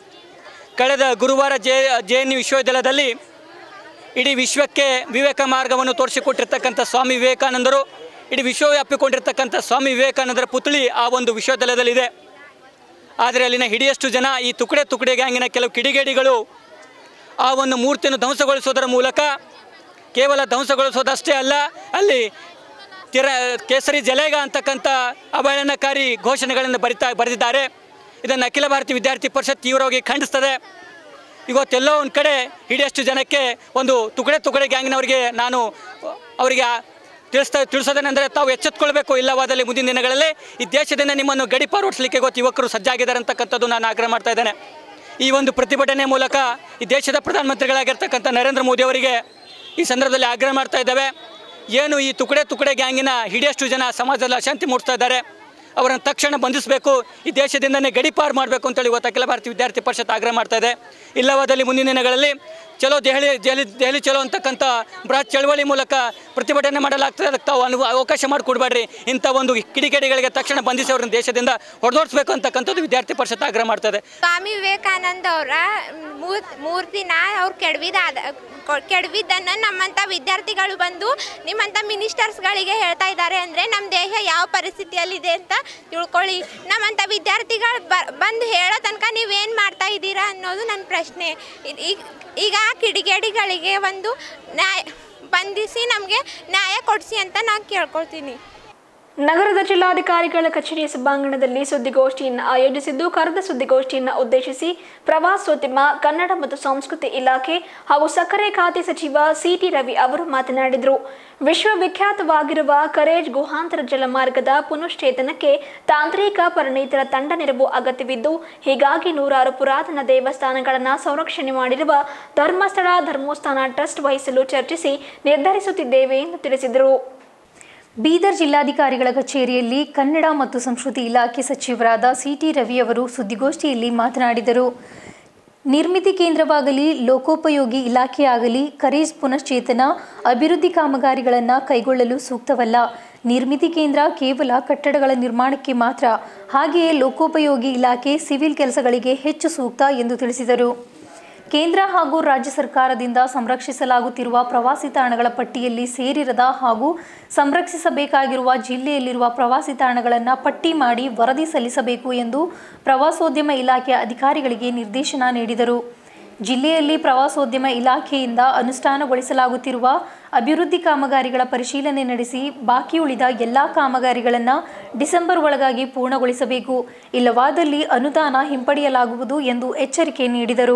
ಕಳೆದ ಗುರುವಾರ ಜೆ ಜೆ ಎನ್ ಯು ವಿಶ್ವವಿದ್ಯಾಲಯದಲ್ಲಿ ಇಡೀ ವಿಶ್ವಕ್ಕೆ ವಿವೇಕ ಮಾರ್ಗವನ್ನು ತೋರಿಸಿಕೊಟ್ಟಿರ್ತಕ್ಕಂಥ ಸ್ವಾಮಿ ವಿವೇಕಾನಂದರು ಇಡೀ ವಿಶ್ವವೇ ಅಪ್ಪಿಕೊಂಡಿರ್ತಕ್ಕಂಥ ಸ್ವಾಮಿ ವಿವೇಕಾನಂದರ ಪುತ್ಳಿ ಆ ಒಂದು ವಿಶ್ವವಿದ್ಯಾಲಯದಲ್ಲಿದೆ ಆದರೆ ಅಲ್ಲಿನ ಹಿಡಿಯಷ್ಟು ಜನ ಈ ತುಕಡೆ ತುಕಡೆ ಗ್ಯಾಂಗಿನ ಕೆಲವು ಕಿಡಿಗೇಡಿಗಳು ಆ ಒಂದು ಮೂರ್ತಿಯನ್ನು ಧ್ವಂಸಗೊಳಿಸೋದರ ಮೂಲಕ ಕೇವಲ ಧ್ವಂಸಗೊಳಿಸೋದಷ್ಟೇ ಅಲ್ಲ ಅಲ್ಲಿ ತಿರ ಕೇಸರಿ ಜಲೇಗ ಅಂತಕ್ಕಂಥ ಅವಹೇಳನಕಾರಿ ಘೋಷಣೆಗಳನ್ನು ಬರಿತಾ ಬರೆದಿದ್ದಾರೆ ಇದನ್ನು ಅಖಿಲ ಭಾರತೀಯ ವಿದ್ಯಾರ್ಥಿ ಪರಿಷತ್ ತೀವ್ರವಾಗಿ ಖಂಡಿಸ್ತದೆ ಇವತ್ತೆಲ್ಲೋ ಒಂದು ಕಡೆ ಹಿಡಿಯಷ್ಟು ಜನಕ್ಕೆ ಒಂದು ತುಕಡೆ ತುಕಡೆ ಗ್ಯಾಂಗ್ನವರಿಗೆ ನಾನು ಅವರಿಗೆ ತಿಳಿಸ್ತಾ ತಿಳಿಸೋದೇನೆಂದರೆ ತಾವು ಎಚ್ಚೆತ್ಕೊಳ್ಬೇಕು ಇಲ್ಲವಾದಲ್ಲಿ ಮುಂದಿನ ದಿನಗಳಲ್ಲಿ ಈ ದೇಶದಿಂದ ನಿಮ್ಮನ್ನು ಗಡಿಪಾರು ಓಡಿಸಲಿಕ್ಕೆ ಗೊತ್ತು ಯುವಕರು ಸಜ್ಜಾಗಿದ್ದಾರೆ ಅಂತಕ್ಕಂಥದ್ದು ನಾನು ಆಗ್ರಹ ಮಾಡ್ತಾ ಇದ್ದೇನೆ ಈ ಒಂದು ಪ್ರತಿಭಟನೆ ಮೂಲಕ ಈ ದೇಶದ ಪ್ರಧಾನಮಂತ್ರಿಗಳಾಗಿರ್ತಕ್ಕಂಥ ನರೇಂದ್ರ ಮೋದಿ ಅವರಿಗೆ ಈ ಸಂದರ್ಭದಲ್ಲಿ ಆಗ್ರಹ ಮಾಡ್ತಾ ಇದ್ದೇವೆ ಏನು ಈ ತುಕಡೆ ತುಕಡೆ ಗ್ಯಾಂಗಿನ ಹಿಡಿಯಷ್ಟು ಜನ ಸಮಾಜದಲ್ಲಿ ಅಶಾಂತಿ ಮೂಡಿಸ್ತಾ ಇದ್ದಾರೆ ಅವರನ್ನು ತಕ್ಷಣ ಬಂಧಿಸಬೇಕು ಈ ದೇಶದಿಂದನೇ ಗಡಿಪಾರು ಮಾಡಬೇಕು ಅಂತೇಳಿ ಇವತ್ತು ಅಖಿಲ ಭಾರತೀಯ ವಿದ್ಯಾರ್ಥಿ ಪರಿಷತ್ ಆಗ್ರಹ ಮಾಡ್ತಾ ಇದೆ ಇಲ್ಲವಾದಲ್ಲಿ ಮುಂದಿನ ದಿನಗಳಲ್ಲಿ ಚಲೋ ದೆಹಲಿ ದೆಹಲಿ ದೆಹಲಿ ಚಲೋ ಅಂತಕ್ಕಂಥ ಬೃಹತ್ ಚಳವಳಿ ಮೂಲಕ ಪ್ರತಿಭಟನೆ ಮಾಡಲಾಗ್ತದೆ ಅದಕ್ಕೆ ತಾವು ಅನು ಅವಕಾಶ ಮಾಡಿಕೊಡ್ಬೇಡ್ರಿ ಇಂಥ ಒಂದು ಕಿಡಿಗೇಡಿಗಳಿಗೆ ತಕ್ಷಣ ಬಂಧಿಸಿ ಅವ್ರನ್ನ ದೇಶದಿಂದ ಹೊಡೆದೋಡಿಸ್ಬೇಕು ಅಂತಕ್ಕಂಥದ್ದು ವಿದ್ಯಾರ್ಥಿ ಪರಿಷತ್ ಆಗ್ರಹ ಮಾಡ್ತದೆ ಸ್ವಾಮಿ ವಿವೇಕಾನಂದ ಅವರ ಮೂರ್ತಿನ ಅವ್ರು ಕೆಡವಿದಾದ ಕೊ- ಕೆಡವಿದ್ದನ್ನು ನಮ್ಮಂಥ ವಿದ್ಯಾರ್ಥಿಗಳು ಬಂದು ನಿಮ್ಮಂಥ ಮಿನಿಸ್ಟರ್ಸ್ಗಳಿಗೆ ಹೇಳ್ತಾ ಇದ್ದಾರೆ ಅಂದರೆ ನಮ್ಮ ದೇಶ ಯಾವ ಪರಿಸ್ಥಿತಿಯಲ್ಲಿದೆ ಅಂತ ತಿಳ್ಕೊಳ್ಳಿ ನಮ್ಮಂಥ ವಿದ್ಯಾರ್ಥಿಗಳು ಬ ಬಂದು ಹೇಳೋ ತನಕ ನೀವೇನು ಮಾಡ್ತಾ ಇದ್ದೀರಾ ಅನ್ನೋದು ನನ್ನ ಪ್ರಶ್ನೆ ಇದ್- ಈಗ ಈಗ ಕಿಡಿಗೇಡಿಗಳಿಗೆ ಒಂದು ನ್ಯಾಯ ಬಂಧಿಸಿ ನಮಗೆ ನ್ಯಾಯ ಕೊಡಿಸಿ ಅಂತ ನಾನು ಕೇಳ್ಕೊಳ್ತೀನಿ ನಗರದ ಜಿಲ್ಲಾಧಿಕಾರಿಗಳ ಕಚೇರಿ ಸಭಾಂಗಣದಲ್ಲಿ ಸುದ್ದಿಗೋಷ್ಠಿಯನ್ನು ಆಯೋಜಿಸಿದ್ದು ಕರೆದ ಸುದ್ದಿಗೋಷ್ಠಿಯನ್ನು ಉದ್ದೇಶಿಸಿ ಪ್ರವಾಸೋದ್ಯಮ ಕನ್ನಡ ಮತ್ತು ಸಂಸ್ಕೃತಿ ಇಲಾಖೆ ಹಾಗೂ ಸಕ್ಕರೆ ಖಾತೆ ಸಚಿವ ಸಿಟಿ ರವಿ ಅವರು ಮಾತನಾಡಿದರು ವಿಶ್ವವಿಖ್ಯಾತವಾಗಿರುವ ಕರೇಜ್ ಗುಹಾಂತರ ಜಲಮಾರ್ಗದ ಪುನಶ್ಚೇತನಕ್ಕೆ ತಾಂತ್ರಿಕ ಪರಿಣಿತರ ತಂಡ ನೆರವು ಅಗತ್ಯವಿದ್ದು ಹೀಗಾಗಿ ನೂರಾರು ಪುರಾತನ ದೇವಸ್ಥಾನಗಳನ್ನು ಸಂರಕ್ಷಣೆ ಮಾಡಿರುವ ಧರ್ಮಸ್ಥಳ ಧರ್ಮೋಸ್ಥಾನ ಟ್ರಸ್ಟ್ ವಹಿಸಲು ಚರ್ಚಿಸಿ ನಿರ್ಧರಿಸುತ್ತಿದ್ದೇವೆ ಎಂದು ತಿಳಿಸಿದರು ಬೀದರ್ ಜಿಲ್ಲಾಧಿಕಾರಿಗಳ ಕಚೇರಿಯಲ್ಲಿ ಕನ್ನಡ ಮತ್ತು ಸಂಸ್ಕೃತಿ ಇಲಾಖೆ ಸಚಿವರಾದ ಸಿಟಿ ರವಿ ಅವರು ಸುದ್ದಿಗೋಷ್ಠಿಯಲ್ಲಿ ಮಾತನಾಡಿದರು ನಿರ್ಮಿತಿ ಕೇಂದ್ರವಾಗಲಿ ಲೋಕೋಪಯೋಗಿ ಇಲಾಖೆಯಾಗಲಿ ಕರೇಜ್ ಪುನಶ್ಚೇತನ ಅಭಿವೃದ್ಧಿ ಕಾಮಗಾರಿಗಳನ್ನು ಕೈಗೊಳ್ಳಲು ಸೂಕ್ತವಲ್ಲ ನಿರ್ಮಿತಿ ಕೇಂದ್ರ ಕೇವಲ ಕಟ್ಟಡಗಳ ನಿರ್ಮಾಣಕ್ಕೆ ಮಾತ್ರ ಹಾಗೆಯೇ ಲೋಕೋಪಯೋಗಿ ಇಲಾಖೆ ಸಿವಿಲ್ ಕೆಲಸಗಳಿಗೆ ಹೆಚ್ಚು ಸೂಕ್ತ ಎಂದು ತಿಳಿಸಿದರು ಕೇಂದ್ರ ಹಾಗೂ ರಾಜ್ಯ ಸರ್ಕಾರದಿಂದ ಸಂರಕ್ಷಿಸಲಾಗುತ್ತಿರುವ ಪ್ರವಾಸಿ ತಾಣಗಳ ಪಟ್ಟಿಯಲ್ಲಿ ಸೇರಿರದ ಹಾಗೂ ಸಂರಕ್ಷಿಸಬೇಕಾಗಿರುವ ಜಿಲ್ಲೆಯಲ್ಲಿರುವ ಪ್ರವಾಸಿ ತಾಣಗಳನ್ನು ಪಟ್ಟಿ ಮಾಡಿ ವರದಿ ಸಲ್ಲಿಸಬೇಕು ಎಂದು ಪ್ರವಾಸೋದ್ಯಮ ಇಲಾಖೆ ಅಧಿಕಾರಿಗಳಿಗೆ ನಿರ್ದೇಶನ ನೀಡಿದರು ಜಿಲ್ಲೆಯಲ್ಲಿ ಪ್ರವಾಸೋದ್ಯಮ ಇಲಾಖೆಯಿಂದ ಅನುಷ್ಠಾನಗೊಳಿಸಲಾಗುತ್ತಿರುವ ಅಭಿವೃದ್ಧಿ ಕಾಮಗಾರಿಗಳ ಪರಿಶೀಲನೆ ನಡೆಸಿ ಬಾಕಿ ಉಳಿದ ಎಲ್ಲ ಕಾಮಗಾರಿಗಳನ್ನು ಡಿಸೆಂಬರ್ ಒಳಗಾಗಿ ಪೂರ್ಣಗೊಳಿಸಬೇಕು ಇಲ್ಲವಾದಲ್ಲಿ ಅನುದಾನ ಹಿಂಪಡೆಯಲಾಗುವುದು ಎಂದು ಎಚ್ಚರಿಕೆ ನೀಡಿದರು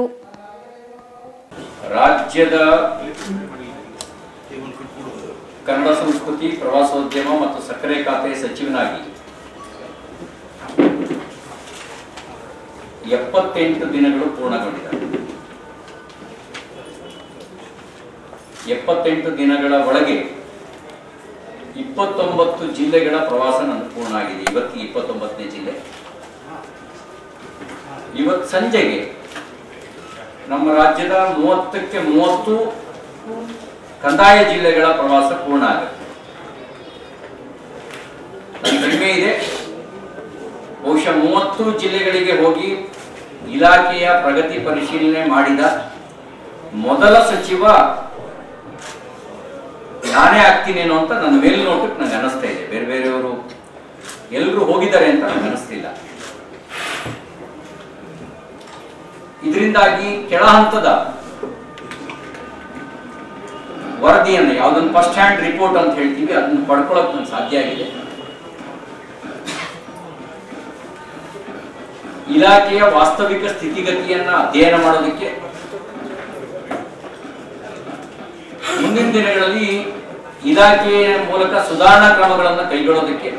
ರಾಜ್ಯದ ಕನ್ನಡ ಸಂಸ್ಕೃತಿ ಪ್ರವಾಸೋದ್ಯಮ ಮತ್ತು ಸಕ್ಕರೆ ಖಾತೆ ಸಚಿವನಾಗಿ ಎಪ್ಪತ್ತೆಂಟು ದಿನಗಳು ಪೂರ್ಣಗೊಂಡಿದೆ ಎಪ್ಪತ್ತೆಂಟು ದಿನಗಳ ಒಳಗೆ ಇಪ್ಪತ್ತೊಂಬತ್ತು ಜಿಲ್ಲೆಗಳ ಪ್ರವಾಸ ನಂದು ಪೂರ್ಣ ಆಗಿದೆ ಇವತ್ತಿಗೆ ಇಪ್ಪತ್ತೊಂಬತ್ತನೇ ಜಿಲ್ಲೆ ಇವತ್ತು ಸಂಜೆಗೆ ನಮ್ಮ ರಾಜ್ಯದ ಮೂವತ್ತಕ್ಕೆ ಮೂವತ್ತು ಕಂದಾಯ ಜಿಲ್ಲೆಗಳ ಪ್ರವಾಸ ಪೂರ್ಣ ಆಗುತ್ತೆ ನನಗೆ ಹೆಮ್ಮೆ ಇದೆ ಬಹುಶಃ ಮೂವತ್ತು ಜಿಲ್ಲೆಗಳಿಗೆ ಹೋಗಿ ಇಲಾಖೆಯ ಪ್ರಗತಿ ಪರಿಶೀಲನೆ ಮಾಡಿದ ಮೊದಲ ಸಚಿವ ನಾನೇ ಆಗ್ತೀನೇನೋ ಅಂತ ನನ್ನ ಮೇಲ್ನೋಟಕ್ಕೆ ನಂಗೆ ಅನಿಸ್ತಾ ಇದೆ ಬೇರೆ ಬೇರೆಯವರು ಎಲ್ಲರೂ ಹೋಗಿದ್ದಾರೆ ಅಂತ ನನಗೆ ಅನಿಸ್ತಿಲ್ಲ ಇದರಿಂದಾಗಿ ಕೆಳ ಹಂತದ ವರದಿಯನ್ನು ಯಾವುದನ್ನು ಫಸ್ಟ್ ಹ್ಯಾಂಡ್ ರಿಪೋರ್ಟ್ ಅಂತ ಹೇಳ್ತೀವಿ ಅದನ್ನು ಪಡ್ಕೊಳ್ಳೋಕೆ ನಂಗೆ ಸಾಧ್ಯ ಆಗಿದೆ ಇಲಾಖೆಯ ವಾಸ್ತವಿಕ ಸ್ಥಿತಿಗತಿಯನ್ನ ಅಧ್ಯಯನ ಮಾಡೋದಕ್ಕೆ ಮುಂದಿನ ದಿನಗಳಲ್ಲಿ ಇಲಾಖೆಯ ಮೂಲಕ ಸುಧಾರಣಾ ಕ್ರಮಗಳನ್ನು ಕೈಗೊಳ್ಳೋದಕ್ಕೆ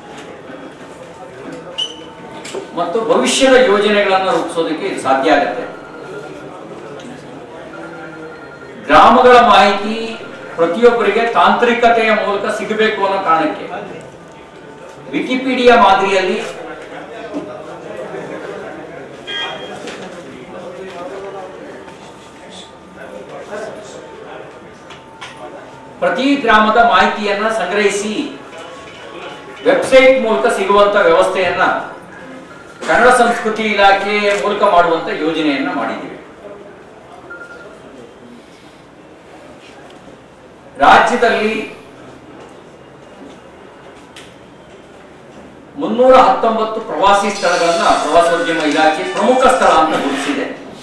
ಮತ್ತು ಭವಿಷ್ಯದ ಯೋಜನೆಗಳನ್ನು ರೂಪಿಸೋದಕ್ಕೆ ಇದು ಸಾಧ್ಯ ಆಗುತ್ತೆ ಗ್ರಾಮಗಳ ಮಾಹಿತಿ ಪ್ರತಿಯೊಬ್ಬರಿಗೆ ತಾಂತ್ರಿಕತೆಯ ಮೂಲಕ ಸಿಗಬೇಕು ಅನ್ನೋ ಕಾರಣಕ್ಕೆ ವಿಕಿಪೀಡಿಯಾ ಮಾದರಿಯಲ್ಲಿ ಪ್ರತಿ ಗ್ರಾಮದ ಮಾಹಿತಿಯನ್ನ ಸಂಗ್ರಹಿಸಿ ವೆಬ್ಸೈಟ್ ಮೂಲಕ ಸಿಗುವಂತ ವ್ಯವಸ್ಥೆಯನ್ನ ಕನ್ನಡ ಸಂಸ್ಕೃತಿ ಇಲಾಖೆ ಮೂಲಕ ಮಾಡುವಂತ ಯೋಜನೆಯನ್ನ ಮಾಡಿದ್ದೀವಿ ರಾಜ್ಯದಲ್ಲಿ ಮುನ್ನೂರ ಹತ್ತೊಂಬತ್ತು ಪ್ರವಾಸಿ ಸ್ಥಳಗಳನ್ನ ಪ್ರವಾಸೋದ್ಯಮ ಇಲಾಖೆ ಪ್ರಮುಖ ಸ್ಥಳ ಅಂತ ಗುರುತಿಸಿದೆ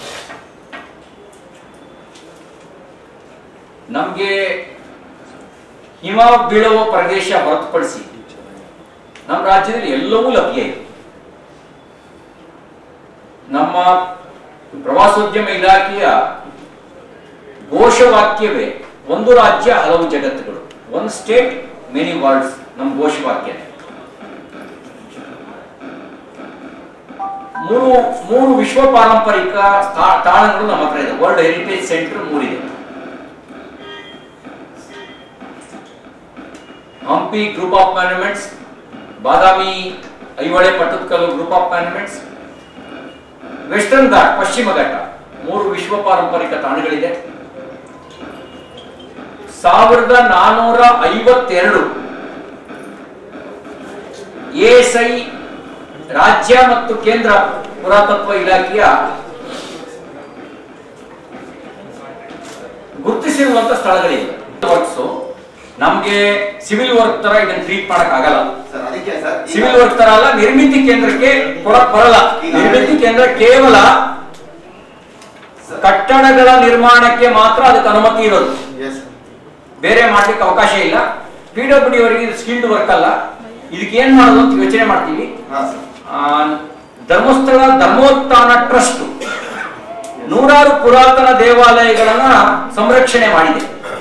ನಮ್ಗೆ ಹಿಮ ಬೀಳುವ ಪ್ರದೇಶ ಹೊರತುಪಡಿಸಿ ನಮ್ಮ ರಾಜ್ಯದಲ್ಲಿ ಎಲ್ಲವೂ ಲಭ್ಯ ಇದೆ ನಮ್ಮ ಪ್ರವಾಸೋದ್ಯಮ ಇಲಾಖೆಯ ಘೋಷವಾಕ್ಯವೇ ಒಂದು ರಾಜ್ಯ ಹಲವು ಜಗತ್ತುಗಳು ಒನ್ ಸ್ಟೇಟ್ ಮೆನಿ ವರ್ಲ್ಡ್ಸ್ ನಮ್ಮ ಘೋಷವಾಕ್ಯ ಮೂರು ಮೂರು ವಿಶ್ವ ಪಾರಂಪರಿಕ ಸ್ಥಾ- ತಾಣಗಳು ನಮ್ಮ ಹತ್ರ ಇದೆ ವರ್ಲ್ಡ್ ಹೆರಿಟೇಜ್ ಸೆಂಟರ್ ಮೂರಿದೆ Hampi group of monuments Badami Aihole Pattadakal group of monuments western ghat ಪಶ್ಚಿಮ ಘಟ್ಟ ಮೂರು ವಿಶ್ವ ಪಾರಂಪರಿಕ ತಾಣಗಳಿದೆ ಸಾವಿರದ ನಾನೂರ ಐವತ್ತೆರಡು ಎಎಸ್ಐ ರಾಜ್ಯ ಮತ್ತು ಕೇಂದ್ರ ಪುರಾತತ್ವ ಇಲಾಖೆಯ ಗುರುತಿಸಿರುವಂತ ಸ್ಥಳಗಳಿವೆ ವರ್ಕ್ಸು ನಮ್ಗೆ ಸಿವಿಲ್ ವರ್ಕ್ ತರ ಇದನ್ನ ಟ್ರೀಟ್ ಮಾಡಕ್ ಆಗಲ್ಲ ಸಿವಿಲ್ ವರ್ಕ್ ತರ ಅಲ್ಲ ನಿರ್ಮಿತಿ ಕೇಂದ್ರಕ್ಕೆ ಕೊಡಕ್ ಬರಲ್ಲ ನಿರ್ಮಿತಿ ಕೇಂದ್ರ ಕೇವಲ ಕಟ್ಟಡಗಳ ನಿರ್ಮಾಣಕ್ಕೆ ಮಾತ್ರ ಅದಕ್ಕೆ ಅನುಮತಿ ಇರೋದು ಬೇರೆ ಮಾಡ್ಲಿಕ್ಕೆ ಅವಕಾಶ ಇಲ್ಲ ಪಿ ಡಬ್ಲ್ಯೂ ಡಿ ಅವರಿಗೆ ಇದು ಸ್ಕಿಲ್ಡ್ ವರ್ಕ್ ಅಲ್ಲ ಇದಕ್ಕೆ ಏನ್ ಮಾಡೋದು ಅಂತ ಯೋಚನೆ ಮಾಡ್ತೀವಿ ಆ, ಧರ್ಮಸ್ಥಳ ಧರ್ಮೋತ್ಥಾನ ಟ್ರಸ್ಟ್ ನೂರಾರು ಪುರಾತನ ದೇವಾಲಯಗಳನ್ನ ಸಂರಕ್ಷಣೆ ಮಾಡಿದೆ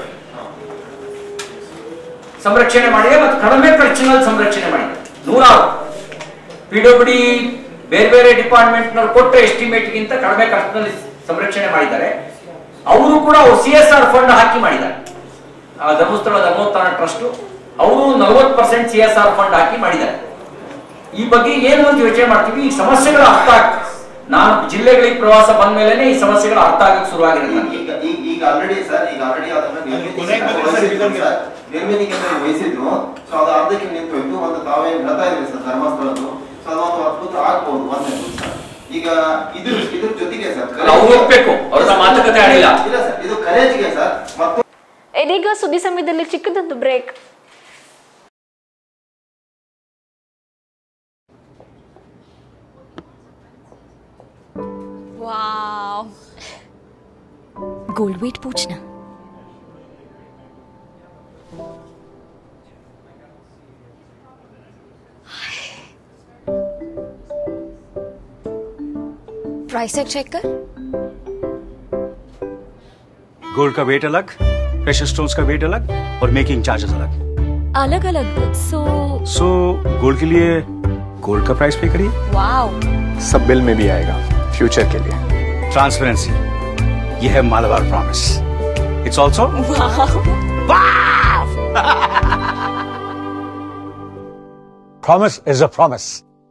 ಸಂರಕ್ಷಣೆ ಮಾಡಿದೆ ಮತ್ತು ಕಡಿಮೆ ಖರ್ಚಿನಲ್ಲಿ ಸಂರಕ್ಷಣೆ ಮಾಡಿದೆ ನೂರಾರು ಪಿ ಡಬ್ಲ್ಯೂ ಡಿ ಬೇರೆ ಬೇರೆ ಡಿಪಾರ್ಟ್ಮೆಂಟ್ ನಲ್ಲಿ ಕೊಟ್ಟ ಎಸ್ಟಿಮೇಟ್ ಗಿಂತ ಕಡಿಮೆ ಖರ್ಚಿನಲ್ಲಿ ಸಂರಕ್ಷಣೆ ಮಾಡಿದ್ದಾರೆ ಅವರು ಕೂಡ ಸಿ ಎಸ್ ಆರ್ ಫಂಡ್ ಹಾಕಿ ಮಾಡಿದ್ದಾರೆ ಆ ಧರ್ಮಸ್ಥಳ ಧರ್ಮೋತ್ಥಾನ ಟ್ರಸ್ಟ್ ಅವರು ನಲವತ್ತು percent C S R fund ಹಾಕಿ ಮಾಡಿದ್ದಾರೆ ಈ ಬಗ್ಗೆ ಏನು ಅಂತ ಯೋಚನೆ ಮಾಡ್ತೀವಿ ಈ ಸಮಸ್ಯೆಗಳ ಅರ್ಥ ಆಗ್- ನಾನು ಜಿಲ್ಲೆಗಳಿಗೆ ಪ್ರವಾಸ ಬಂದ ಮೇಲೆ ಈ ಸಮಸ್ಯೆಗಳ ಅರ್ಥ ಆಗಕ್ಕೆ ಶುರುವಾಗಿರೋದು ನನಗೆ ಈಗ ಈಗ ಈಗ ಆಲ್ರೆಡಿ ಸರ್ ಈಗ ಆಲ್ರೆಡಿ ಅದನ್ನ ನಿರ್ಮಿತಿ ವಹಿಸಿದ್ರು ಸರ್ ನಿರ್ಮಿತಿ ಕೇಂದ್ರ ವಹಿಸಿದ್ರು ಸೊ ಅದು ಅರ್ಧಕ್ಕೆ ನಿಂತು ಹೋಯ್ತು ಒಂದು ತಾವೇ ಹೇಳ್ತಾ ಇದ್ರಿ ಸರ್ ಧರ್ಮಸ್ಥಳದ್ದು ಸೊ ಅದೊಂದು ಅದ್ಭುತ ಆಗ್ಬಹುದು ಒಂದೇ ಸರ್ ಈಗ ಇದ್ರ ಇದ್ರ ಜೊತೆಗೆ ಸರ್ ಅಲ್ಲ, ಅವ್ರು ಒಪ್ಬೇಕು ಅವ್ರ ಹತ್ರ ಮಾತುಕತೆ ಆಡಿಲ್ಲ ಇಲ್ಲ ಸರ್ ಇದು ಕರೇಜ್ಗೆ ಸರ್ ಮತ್ತು ಇದೀಗ ಸುದ್ದಿ ಸಮಯದಲ್ಲಿ ಚಿಕ್ಕದೊಂದು ಬ್ರೇಕ್ वाह गोल्ड वेट पूछना प्राइस टैग चेक कर गोल्ड का वेट अलग प्रेशर स्टोन्स का वेट अलग और मेकिंग चार्जेस अलग अलग अलग सो सो गोल्ड के लिए गोल्ड का प्राइस पे करिए वाओ सब बिल में भी आएगा फ्यूचर के लिए ट्रांसपेरेंसी ये है Malabar promise it's also promise is a promise